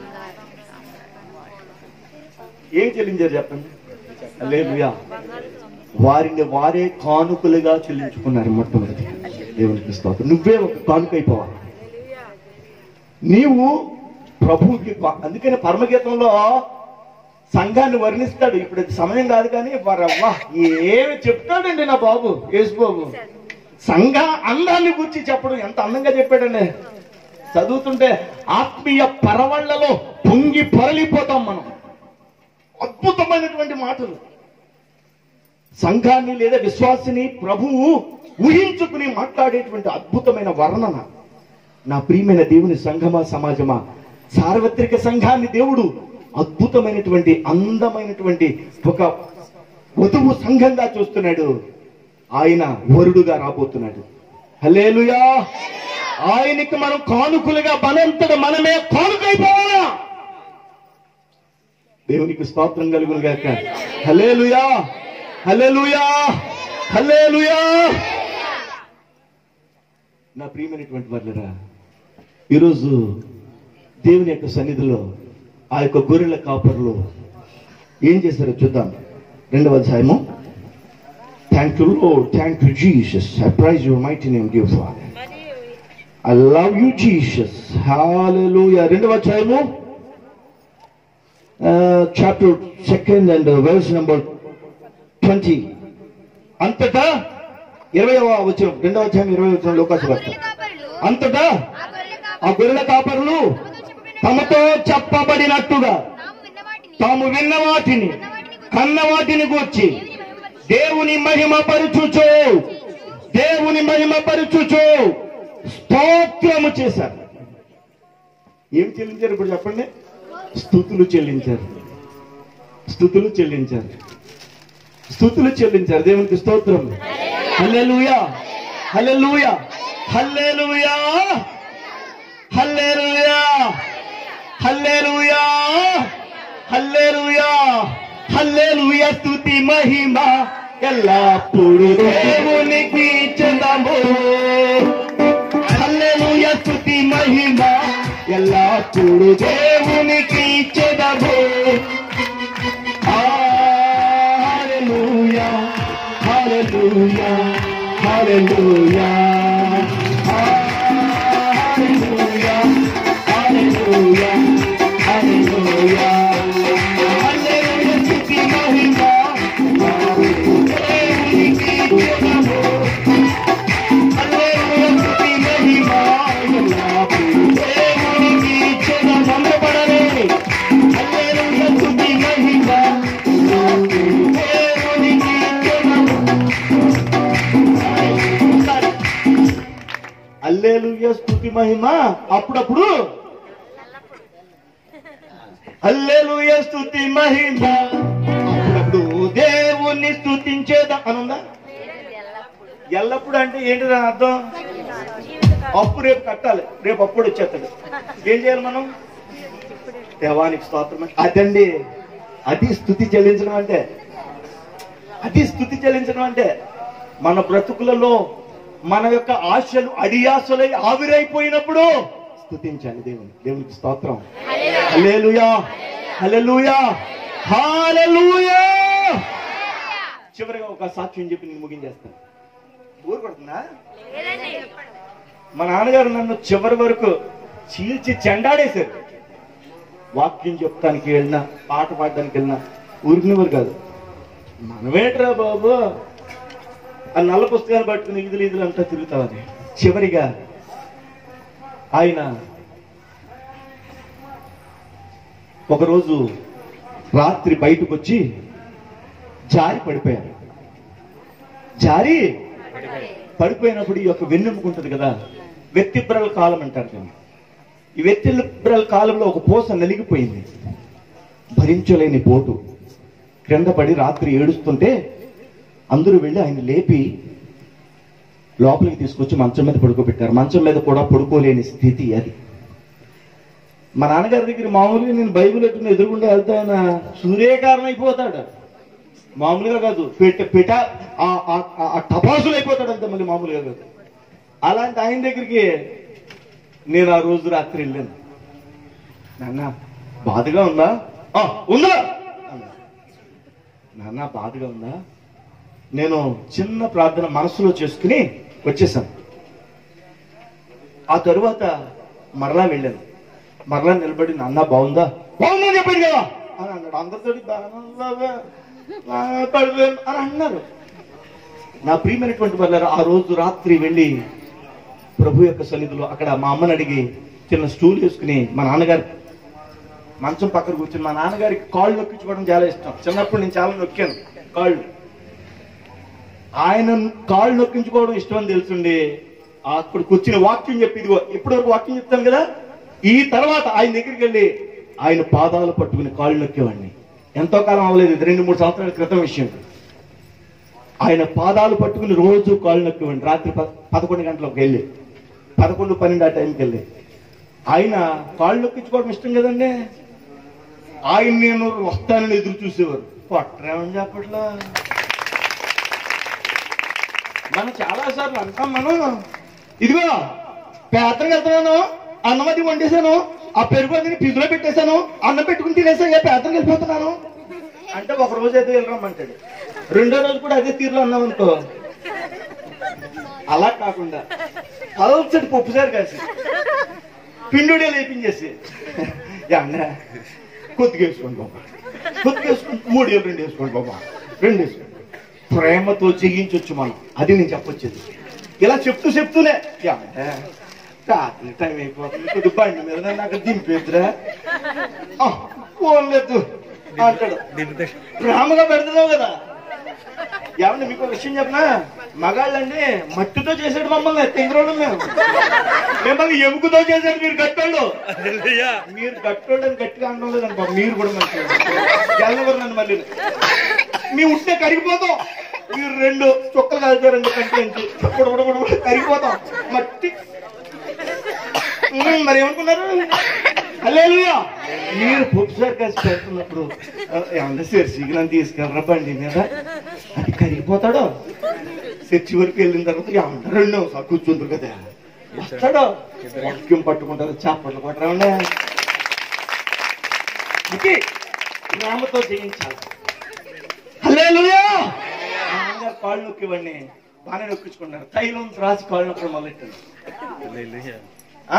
ఏం చెల్లించారు చెప్పండి లేదుయా వారిని వారే కానుకలుగా చెల్లించుకున్నారు మొట్టమొదటి దేవునికి స్తోత్రం నువ్వే ఒక కానుక అయిపోవాలి నీవు ప్రభువుకి ప- అందుకని పరమగీతంలో సంఘాన్ని వర్ణిస్తాడు ఇప్పుడు అది సమయం కాదు కానీ వరవ్వా ఏమి చెప్తాడండి నా బాబు యేసు బాబు సంఘ అందాన్ని గురించి చెప్పడం ఎంత అందంగా చెప్పాడండి చదువుతుంటే ఆత్మీయ పరవళ్లలో పొంగి పొరలిపోతాం మనం అద్భుతమైనటువంటి మాటలు సంఘాన్ని లేదా విశ్వాసిని ప్రభువు ఊహించుకుని మాట్లాడేటువంటి అద్భుతమైన వర్ణన నా ప్రియమైన దేవుని సంఘమా సమాజమా సార్వత్రిక సంఘాన్ని దేవుడు అద్భుతమైనటువంటి అందమైనటువంటి ఒక వధువు సంఘంగా చూస్తున్నాడు ఆయన వరుడుగా రాబోతున్నాడు హలేలుయా ఆయనకి మనం కానుకలుగా మనంతట మనమే కానుకైపోవాలా దేవునికి స్తోత్రం కలుగును గాక హలేలుయా హలేలుయా హలేలుయా నా ప్రియమైనటువంటి వాళ్ళరా ఈరోజు దేవుని యొక్క సన్నిధిలో ఆ యొక్క గొర్రెల కాపర్లు ఏం చేశారో చూద్దాం రెండవ అధ్యాయము థ్యాంక్ యూ లో thank you Jesus I praise your mighty name give father I love you Jesus hallelujah రెండవ అధ్యాయము chapter second and verse number twenty అంతటా ఇరవైవ వచ్చిన రెండవ అధ్యాయం ఇరవై వచ్చిన లోకాసు వార్త కాపరులు అంతటా ఆ గొర్రెల ఆ గొర్రెల కాపరులు తమతో చెప్పబడినట్టుగా తాము విన్న వాటిని తాము విన్న వాటిని కన్న వాటిని గూర్చి దేవుని మహిమ పరుచుచు దేవుని మహిమ పరుచుచు స్తోత్రము చేశారు ఏం చెల్లించారు ఇప్పుడు చెప్పండి స్థుతులు చెల్లించారు స్థుతులు చెల్లించారు స్థుతులు చెల్లించారు దేవునికి స్తోత్రం హల్లెలూయా హల్లెలూయా హల్లెలూయా హల్లెలూయా హల్లెలూయా హల్లెలూయా హల్లెలూయా స్తుతి మహిమ ఎల్లప్పుడు దేవునికి చెందము హల్లెలూయా స్తుతి మహిమ ఎల్లప్పుడు దేవునికి చెందము హల్లెలూయా హల్లెలూయా హల్లెలూయా హల్లెలూయా హల్లెలూయా హల్లెలూయా హల్లెలూయా స్తుతి మహిమ దేవునికి చెందము హల్లెలూయా స్తుతి మహిమ ఎల్లప్పుడూ దేవునికి చెందము అందరూ పడాలి హల్లెలూయా స్తుతి మహిమ దేవునికి చెందము అల్లేలుయ స్తుతి మహిమ అప్పుడప్పుడు అల్లేలుయ స్తుతి మహిమ అప్పుడప్పుడు దేవుణ్ణి స్తుతించేదా అనుందా ఎల్లప్పుడు అంటే ఏంటి దాని అర్థం అప్పు రేపు కట్టాలి రేపు అప్పుడు వచ్చేస్తాడు ఏం చేయాలి మనం దేవానికి స్తోత్రం అంటే అదండి అది స్థుతి చెల్లించడం అంటే అది స్థుతి చెల్లించడం అంటే మన బ్రతుకులలో మన యొక్క ఆశలు అడియాసలై ఆవిరైపోయినప్పుడు స్థుతించాలి దేవుని దేవునికి స్తోత్రం హల్లెలూయా హల్లెలూయా హల్లెలూయా చివరిగా ఒక సాక్ష్యం చెప్పి నేను ముగించేస్తాను ఊరు కొడుతుందా మా నాన్నగారు నన్ను చివరి వరకు చీల్చి చెండాడేశారు వాక్యం చెప్తానికి వెళ్ళినా పాట పాడడానికి వెళ్ళినా ఊరికినవారు కాదు మనమేట్రా బాబు ఆ నల్ల పుస్తకాలు పట్టుకుని ఇదులు ఇదులు అంతా తిరుగుతామని చివరిగా ఆయన ఒకరోజు రాత్రి బయటకు వచ్చి జారి పడిపోయారు జారి పడిపోయినప్పుడు ఈ యొక్క వెన్నెముక ఉంటుంది కదా వెత్తిబ్రల కాలం అంటారు కదా ఈ వెత్తిబ్రల కాలంలో ఒక పూస నలిగిపోయింది భరించలేని పోటు క్రింద పడి రాత్రి ఏడుస్తుంటే అందరూ వెళ్ళి ఆయన లేపి లోపలికి తీసుకొచ్చి మంచం మీద పడుకోబెట్టారు మంచం మీద కూడా పడుకోలేని స్థితి అది మా నాన్నగారి దగ్గర మామూలుగా నేను బైబిల్ ఎట్టుకుని ఎదురుగుండా వెళ్తే ఆయన సూర్యకారం అయిపోతాడు మామూలుగా కాదు పెట్ట పెట్ట ఆ- ఆ- ఆ- ఆ టపాసులు అయిపోతాడు అంతే మళ్ళీ మామూలుగా కాదు అలాంటి ఆయన దగ్గరికి నేను ఆ రోజు రాత్రి వెళ్ళాను నాన్న బాధగా ఉందా "ఆ, ఉందా అన్నా. నాన్న బాధగా ఉందా నేను చిన్న ప్రార్థన మనసులో చేసుకుని వచ్చేసాను ఆ తరువాత మరలా వెళ్ళాను మరలా నిలబడి నాన్న బాగుందా బాగుందని చెప్పాడు కదా అని అన్నాడు అందరితో పడిపోయాను అని అన్నారు నా ప్రియమైనటువంటి వాళ్ళారు ఆ రోజు రాత్రి వెళ్ళి ప్రభు యొక్క సన్నిధిలో అక్కడ మా అమ్మని అడిగి చిన్న స్టూల్ వేసుకుని మా నాన్నగారు మంచం పక్కన కూర్చుని మా నాన్నగారికి కాళ్ళు నొక్కించుకోవడం చాలా ఇష్టం చిన్నప్పుడు నేను చాలా నొక్కాను కాళ్ళు ఆయన కాళ్ళు నొక్కించుకోవడం ఇష్టం అని తెలుసుండి అక్కడ కూర్చుని వాక్యం చెప్పి ఇదిగో ఇప్పటివరకు వాక్యం చెప్తాను కదా ఈ తర్వాత ఆయన దగ్గరికి వెళ్ళి ఆయన పాదాలు పట్టుకుని కాళ్ళు నొక్కేవాడిని ఎంతో కాలం అవ్వలేదు ఇది రెండు మూడు సంవత్సరాల క్రితం విషయం ఆయన పాదాలు పట్టుకుని రోజు కాళ్ళు నొక్కేవాడిని రాత్రి ప- పదకొండు గంటలకు వెళ్ళి పదకొండు పన్నెండు ఆ టైంకి వెళ్ళి ఆయన కాళ్ళు నొక్కించుకోవడం ఇష్టం కదండి ఆయన నేను వస్తానని ఎదురు చూసేవారు కొట్టరేమని చెప్పట్లా మనం చాలా సార్లు అంటాం మనం ఇదిగో పేదరికి వెళ్తున్నాను అన్నం అది వండేశాను ఆ పెరుగు అది ఫ్రిడ్జ్లో పెట్టేశాను అన్నం పెట్టుకుని తినేసా ఏ పేదరికి వెళ్ళిపోతున్నాను అంటే ఒక రోజు అయితే వెళ్ళరమ్మంటాడు రెండో రోజు కూడా అదే తీరులో అన్నాం అనుకో అలా కాకుండా పల్చటి పప్పుసారి కాసి పిండుడే లేపించేసి అన్న కొద్దిగా వేసుకోండి బాబా కొద్దిగా వేసుకోండి మూడు వేలు రెండు వేసుకోండి బాబా రెండు వేసుకోండి ప్రేమతో చేయించవచ్చు మనం అది నేను చెప్పొచ్చేది ఇలా చెప్తూ చెప్తూనే "ఏమంటే, రాత్రి టైం అయిపోతుంది కొద్ది బండి మీద నన్ను అక్కడ దింపేద్దురా "ఆ, పోన్లేదు అంటాడు ప్రేమగా పెడుతున్నావు కదా ఏమండి మీకు ఒక విషయం చెప్పనా మగాళ్ళండి మట్టితో చేసాడు మమ్మల్ని తెంగరోళ్ళు మేము మిమ్మల్ని ఎముకతో చేశాడు మీరు గట్టోళ్ళు మీరు గట్టోళ్ళు అని గట్టిగా అనడం లేదండి బాబు మీరు కూడా మంచి గెలవరు నన్ను మళ్ళీ మేము ఉంటే కరిగిపోతాం మీరు రెండు చుక్కలు కాల్చారండి కంటి నుంచి బుడ బుడ బుడ బుడ కరిగిపోతాం మట్టి ఉమ్, మరి ఏమనుకున్నారు హల్లెలూయా మీరు పుప్సార్ కాసి పెడుతున్నప్పుడు ఆ, ఏమన్నా శర్సికి నన్ను తీసుకెళ్ళరా బండి మీద అది కరిగిపోతాడు చర్చి వరకు వెళ్ళిన తర్వాత ఏమన్నా రెండు నిమిషాలు కూర్చుంటారు కదా వస్తాడు వాక్యం పట్టుకుంటారు చాపట్లు కొట్టరా ఇది ప్రేమతో చేయించాలి హల్లెలూయా నాన్నగారు కాళ్ళు నొక్కివ్వండి బాగానే నొక్కించుకున్నారు తైలం రాసి కాళ్ళు నొక్కడం మొదలెట్టాను ఆ?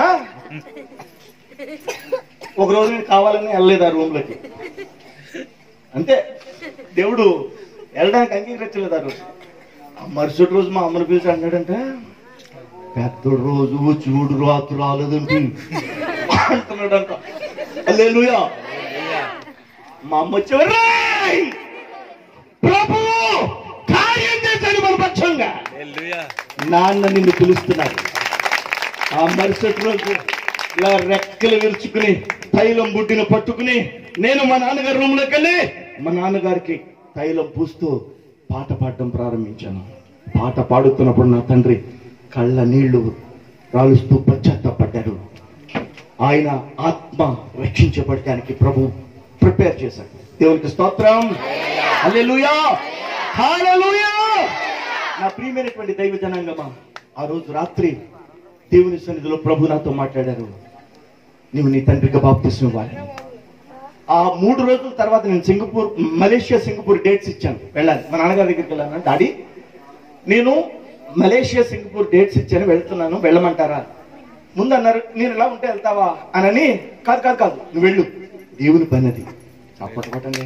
ఒక రోజు నేను కావాలని వెళ్ళలేదు ఆ రూమ్ లోకి అంతే దేవుడు వెళ్ళడానికి అంగీకరించలేదు ఆ రోజు ఆ మరుసటి రోజు మా అమ్మని పిలిచి అన్నాడంటే పెద్దడు రోజు చూడు రాత్రి రాలేదంటే అంటున్నాడంట అల్లెలుయా మా అమ్మ వచ్చేవారు "రేయ్! ప్రభు కార్యం చేశాడు మన పక్షంగా నాన్న నిన్ను పిలుస్తున్నాడు ఆ మరుసటి రోజు ఇలా రెక్కలు విరుచుకుని తైలం బుడ్డిని పట్టుకుని నేను మా నాన్నగారి రూమ్ లోకి వెళ్ళి మా నాన్నగారికి తైలం పూస్తూ పాట పాడడం ప్రారంభించాను పాట పాడుతున్నప్పుడు నా తండ్రి కళ్ళ నీళ్లు రాలుస్తూ పశ్చాత్తపడ్డారు ఆయన ఆత్మ రక్షించబడటానికి ప్రభు ప్రిపేర్ చేశాడు దేవునికి స్తోత్రం హల్లెలూయా హల్లెలూయా నా ప్రియమైనటువంటి దైవ జనాంగమా ఆ రోజు రాత్రి దేవుని సన్నిధిలో ప్రభు నాతో మాట్లాడారు నీవు నీ తండ్రికి బాప్తిస్మ ఇవ్వాలి ఆ మూడు రోజుల తర్వాత నేను సింగపూర్ మలేషియా సింగపూర్ డేట్స్ ఇచ్చాను వెళ్ళాలి మా నాన్నగారి దగ్గరికి వెళ్ళాను డాడీ నేను మలేషియా సింగపూర్ డేట్స్ ఇచ్చాను వెళ్తున్నాను వెళ్ళమంటారా ముందు అన్నారు నేను ఇలా ఉంటే వెళ్తావా అనని కాదు కాదు కాదు నువ్వు వెళ్ళు దేవుని పని అది చప్పట్లు కొట్టండి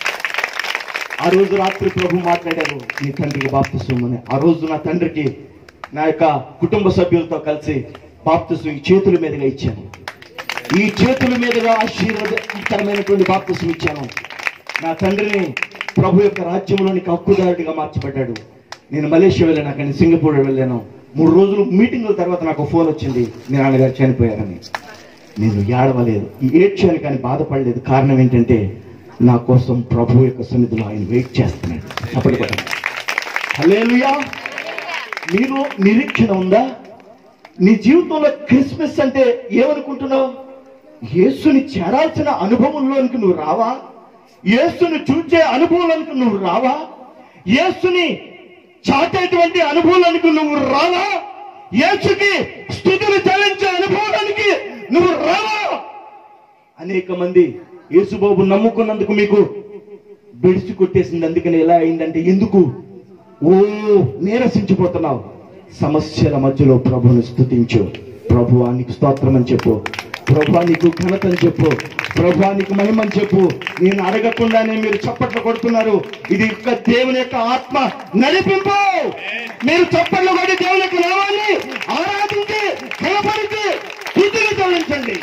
ఆ రోజు రాత్రి ప్రభు మాట్లాడారు నీ తండ్రికి బాప్తిస్మని ఆ రోజు నా తండ్రికి నా యొక్క కుటుంబ సభ్యులతో కలిసి బాప్తిస్మ ఈ చేతుల మీదుగా ఇచ్చాను ఈ చేతుల మీదుగా ఆశీర్వాదకరమైనటువంటి బాప్తిస్మ ఇచ్చాను నా తండ్రిని ప్రభు యొక్క రాజ్యంలోనికి హక్కుదారుడిగా మార్చబడ్డాడు నేను మలేషియా వెళ్ళాను అక్కడ సింగపూర్ వెళ్ళాను మూడు రోజులు మీటింగుల తర్వాత నాకు ఫోన్ వచ్చింది మీ నాన్నగారు చనిపోయారని నేను ఏడవలేదు ఏడ్చాను కానీ బాధపడలేదు కారణం ఏంటంటే నా కోసం ప్రభు యొక్క సన్నిధిలో ఆయన వెయిట్ చేస్తున్నాడు అప్పటి హల్లెలూయా నీలో నిరీక్షణ ఉందా నీ జీవితంలో క్రిస్మస్ అంటే ఏమనుకుంటున్నావు యేసుని చేరాల్సిన అనుభవంలోనికి నువ్వు రావా యేసుని చూచే అనుభవంలోనికి నువ్వు రావా యేసుని చాటేటువంటి అనుభవంలోనికి నువ్వు రావా యేసుకి స్థుతులు చెల్లించే అనుభవానికి నువ్వు రావా అనేక మంది యేసుబాబు నమ్ముకున్నందుకు మీకు బెడిసి కొట్టేసింది అందుకని ఎలా అయిందంటే ఎందుకు ఓ నీరసించిపోతున్నావు సమస్యల మధ్యలో ప్రభువుని స్థుతించు ప్రభువానికి స్తోత్రం అని చెప్పు ప్రభువానికి ఘనత అని చెప్పు ప్రభువానికి మహిమని చెప్పు నేను అడగకుండానే మీరు చప్పట్లు కొడుతున్నారు ఇది యొక్క దేవుని యొక్క ఆత్మ నడిపింపు మీరు చప్పట్లు కొట్టి దేవుని యొక్క నామాన్ని ఆరాధించి కనపరిచి స్థుతిని చెల్లించండి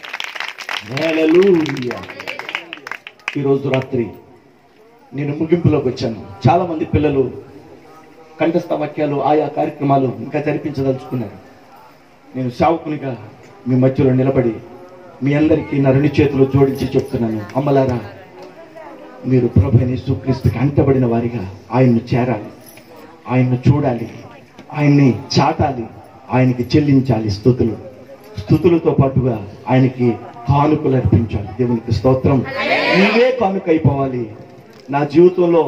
హల్లెలూయా. ఈరోజు రాత్రి నేను ముగింపులోకి వచ్చాను చాలా మంది పిల్లలు కంఠస్థ వాక్యాలు ఆయా కార్యక్రమాలు ఇంకా జరిపించదలుచుకున్నారు నేను సావుకునిగా మీ మధ్యలో నిలబడి మీ అందరికీ నా రెండు చేతులు జోడించి చెప్తున్నాను అమ్మలారా మీరు ప్రభుని సుక్రీస్తుకి అంటబడిన వారిగా ఆయన్ను చేరాలి ఆయన్ను చూడాలి ఆయన్ని చాటాలి ఆయనకి చెల్లించాలి స్థుతులు స్థుతులతో పాటుగా ఆయనకి కానుకలు అర్పించాలి దేవునికి స్తోత్రం నీవే కానుక అయిపోవాలి నా జీవితంలో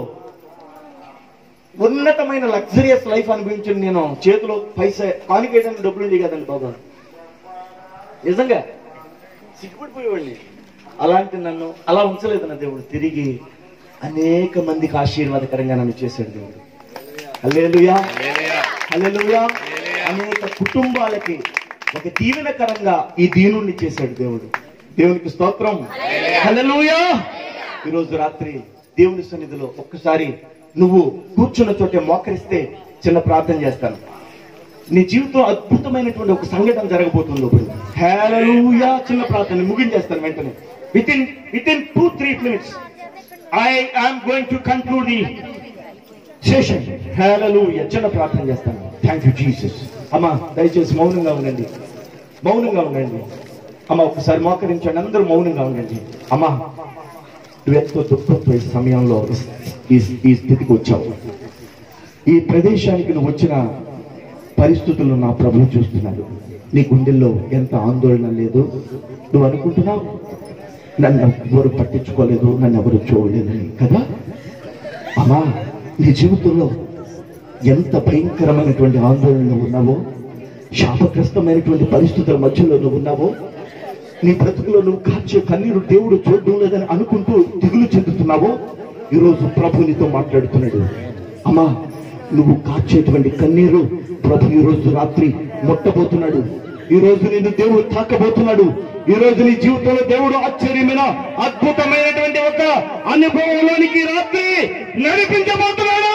ఉన్నతమైన లగ్జరియస్ లైఫ్ అనుభవించిన నేను చేతిలో పైసా కానుకేయడానికి డబ్బులు ఉండే కదండి బాబా నిజంగా సిగ్గుపడిపోయేవాడిని అలాంటి నన్ను అలా ఉంచలేదు నా దేవుడు తిరిగి అనేక మందికి ఆశీర్వాదకరంగా నన్ను చేశాడు దేవుడు హల్లెలూయా హల్లెలూయా అనేక కుటుంబాలకి ఒక దీవెనకరంగా ఈ దీనుణ్ణి చేశాడు దేవుడు దేవునికి స్తోత్రం హల్లెలూయా ఈరోజు రాత్రి దేవుని సన్నిధిలో ఒక్కసారి నువ్వు కూర్చున్న చోటే మోకరిస్తే చిన్న ప్రార్థన చేస్తాను నీ జీవితం అద్భుతమైనటువంటి ఒక సంఘటన జరగబోతుంది ఇప్పుడు హేలూయా చిన్న ప్రార్థన ముగించేస్తాను వెంటనే within within two three minutes I am going to conclude the session hallelujah చిన్న ప్రార్థన చేస్తాను థ్యాంక్ యూ జీసస్ అమ్మా దయచేసి మౌనంగా ఉండండి మౌనంగా ఉండండి అమ్మ ఒకసారి మోకరించండి అందరూ మౌనంగా ఉండండి అమ్మా నువ్వు ఎంతో దుఃఖంతో ఈ సమయంలో ఈ ఈ స్థితికి వచ్చావు ఈ ప్రదేశానికి నువ్వు వచ్చిన పరిస్థితులను నా ప్రభు చూస్తున్నాడు నీ గుండెల్లో ఎంత ఆందోళన లేదు నువ్వు అనుకుంటున్నావు నన్ను ఎవరు పట్టించుకోలేదు నన్ను ఎవరు చూడలేదని కదా అమ్మా నీ జీవితంలో ఎంత భయంకరమైనటువంటి ఆందోళన నువ్వు ఉన్నావో శాపగ్రస్తమైనటువంటి పరిస్థితుల మధ్యలో నువ్వు ఉన్నావో నీ బ్రతుకులో నువ్వు కాచే కన్నీరు దేవుడు చూడడం లేదని అనుకుంటూ దిగులు చెందుతున్నావో ఈరోజు ప్రభు నీతో మాట్లాడుతున్నాడు అమ్మా నువ్వు కాచేటువంటి కన్నీరు ప్రభు ఈ రోజు రాత్రి ముట్టబోతున్నాడు ఈ రోజు నిన్ను దేవుడు తాకబోతున్నాడు ఈ రోజు నీ జీవితంలో దేవుడు ఆశ్చర్యమైన అద్భుతమైనటువంటి ఒక అనుభవంలోనికి ఈ రాత్రి నడిపించబోతున్నాడు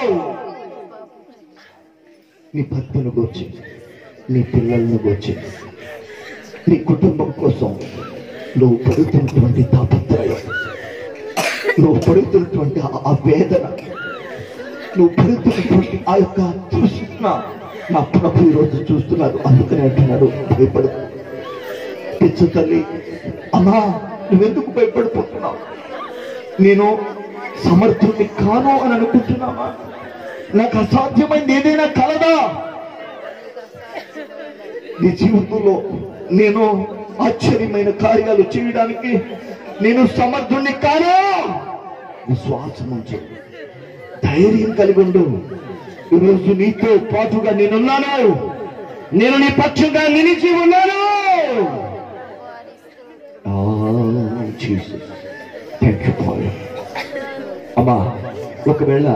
నీ భర్తను గోచి నీ పిల్లలను గోచి నీ కుటుంబం కోసం నువ్వు పడుతున్నటువంటి తాపత్రయం నువ్వు పడుతున్నటువంటి ఆ- ఆ వేదన నువ్వు పడుతున్నటువంటి ఆ యొక్క తృష్ణ నా ప్రభు ఈరోజు చూస్తున్నారు అందుకని అంటున్నాడు భయపడు పిచ్చు తల్లి అమ్మా నువ్వెందుకు భయపడిపోతున్నావు నేను సమర్థుడిని కాను అని అనుకుంటున్నావా నాకు అసాధ్యమైంది ఏదైనా కలదా నీ జీవితంలో నేను ఆశ్చర్యమైన కార్యాలు చేయడానికి నేను సమర్థుణ్ణి కాను విశ్వాసం ఉంచు ధైర్యం కలిగి ఉండు ఈరోజు నీతో పాటుగా నేనున్నాను నేను నీ పక్షంగా నిలిచి ఉన్నాను థ్యాంక్ యూ పాల్ అమ్మా ఒకవేళ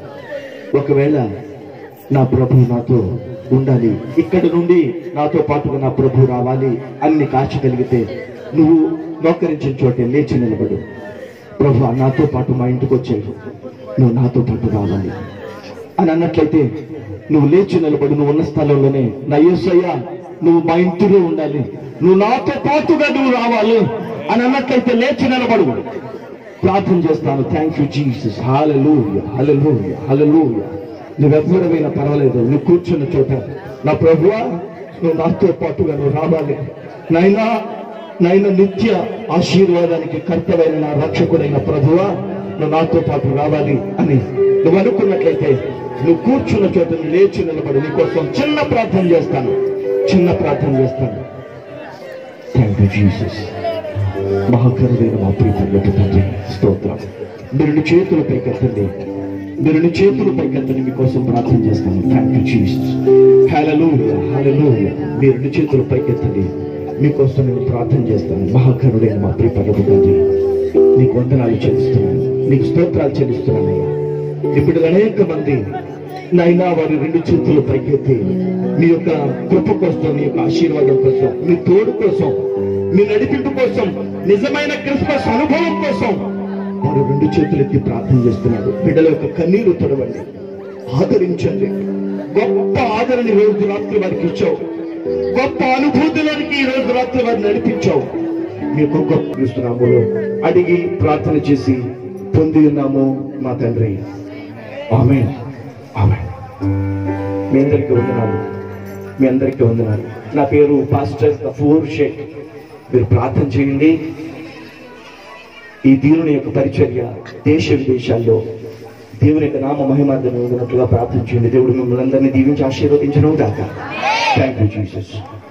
ఒకవేళ నా ప్రభు నాతో ఉండాలి ఇక్కడి నుండి నాతో పాటుగా నా ప్రభు రావాలి అన్ని కాశ కలిగితే నువ్వు మోకరించిన చోటే లేచి నిలబడు ప్రభు నాతో పాటు మా ఇంటికి వచ్చావు నువ్వు నాతో పాటు రావాలి అని అన్నట్లయితే నువ్వు లేచి నిలబడు నువ్వు ఉన్న స్థలంలోనే నా యేసయ్యా నువ్వు మా ఇంటిలో ఉండాలి నువ్వు నాతో పాటుగా నువ్వు రావాలి అని అన్నట్లయితే లేచి నిలబడు ప్రార్థన చేస్తాను thank you Jesus hallelujah hallelujah hallelujah నువ్వెవ్వరమైనా పర్వాలేదు నువ్వు కూర్చున్న చోట నా ప్రభువా నువ్వు నాతో పాటుగా నువ్వు రావాలి నైనా నైనా నిత్య ఆశీర్వాదానికి కర్తవైన నా రక్షకుడైన ప్రభువా నువ్వు నాతో పాటు రావాలి అని నువ్వు అనుకున్నట్లయితే నువ్వు కూర్చున్న చోట నువ్వు లేచి నిలబడి నీకోసం చిన్న ప్రార్థన చేస్తాను చిన్న ప్రార్థన చేస్తాను థ్యాంక్ యూ జీసస్ మహాకరుడైన మా ప్రీతంగటి తండ్రి స్తోత్రం మీరు నీ చేతుల పైకెత్తండి మీరు నీ చేతుల పైకెత్తండి మీకోసం ప్రార్థన చేస్తాను thank you Jesus hallelujah hallelujah మీరు నీ చేతుల పైకెత్తండి మీకోసం నేను ప్రార్థన చేస్తాను మహాకరుడైన మా ప్రీతంగటి తండ్రి నీకు వందనాలు చెల్లిస్తున్నాను నీకు స్తోత్రాలు చెల్లిస్తున్నానయ్యా ఇప్పుడు అనేక మంది నైనా వారి రెండు చేతులు పైకెత్తి మీ యొక్క కృప కోసం మీ యొక్క ఆశీర్వాదం కోసం మీ తోడు కోసం మీ నడిపింపు కోసం నిజమైన క్రిస్మస్ అనుభవం కోసం వారు రెండు చేతులు ఎత్తి ప్రార్థన చేస్తున్నారు బిడ్డల యొక్క కన్నీరు తొడవండి ఆదరించండి గొప్ప ఆదరణ ఈ రోజు రాత్రి వారికి ఇచ్చావు గొప్ప అనుభూతిలోనికి ఈ రోజు రాత్రి వారిని నడిపించావు మీ యొక్క గొప్ప క్రీస్తునాములో అడిగి ప్రార్థన చేసి పొంది ఉన్నాము మా తండ్రి ఆమె ఆమె మీ అందరికీ వందనాలు మీ అందరికీ వందనాలు నా పేరు పాస్టర్ గఫూర్ షేక్ మీరు ప్రార్థన చేయండి ఈ దేవుని యొక్క పరిచర్య దేశ విదేశాల్లో దేవుని యొక్క నామ మహిమార్థం ఉన్నట్లుగా ప్రార్థన చేయండి దేవుడు మిమ్మల్ని అందరినీ దీవించి ఆశీర్వదించను దాకా థ్యాంక్ యూ జీసస్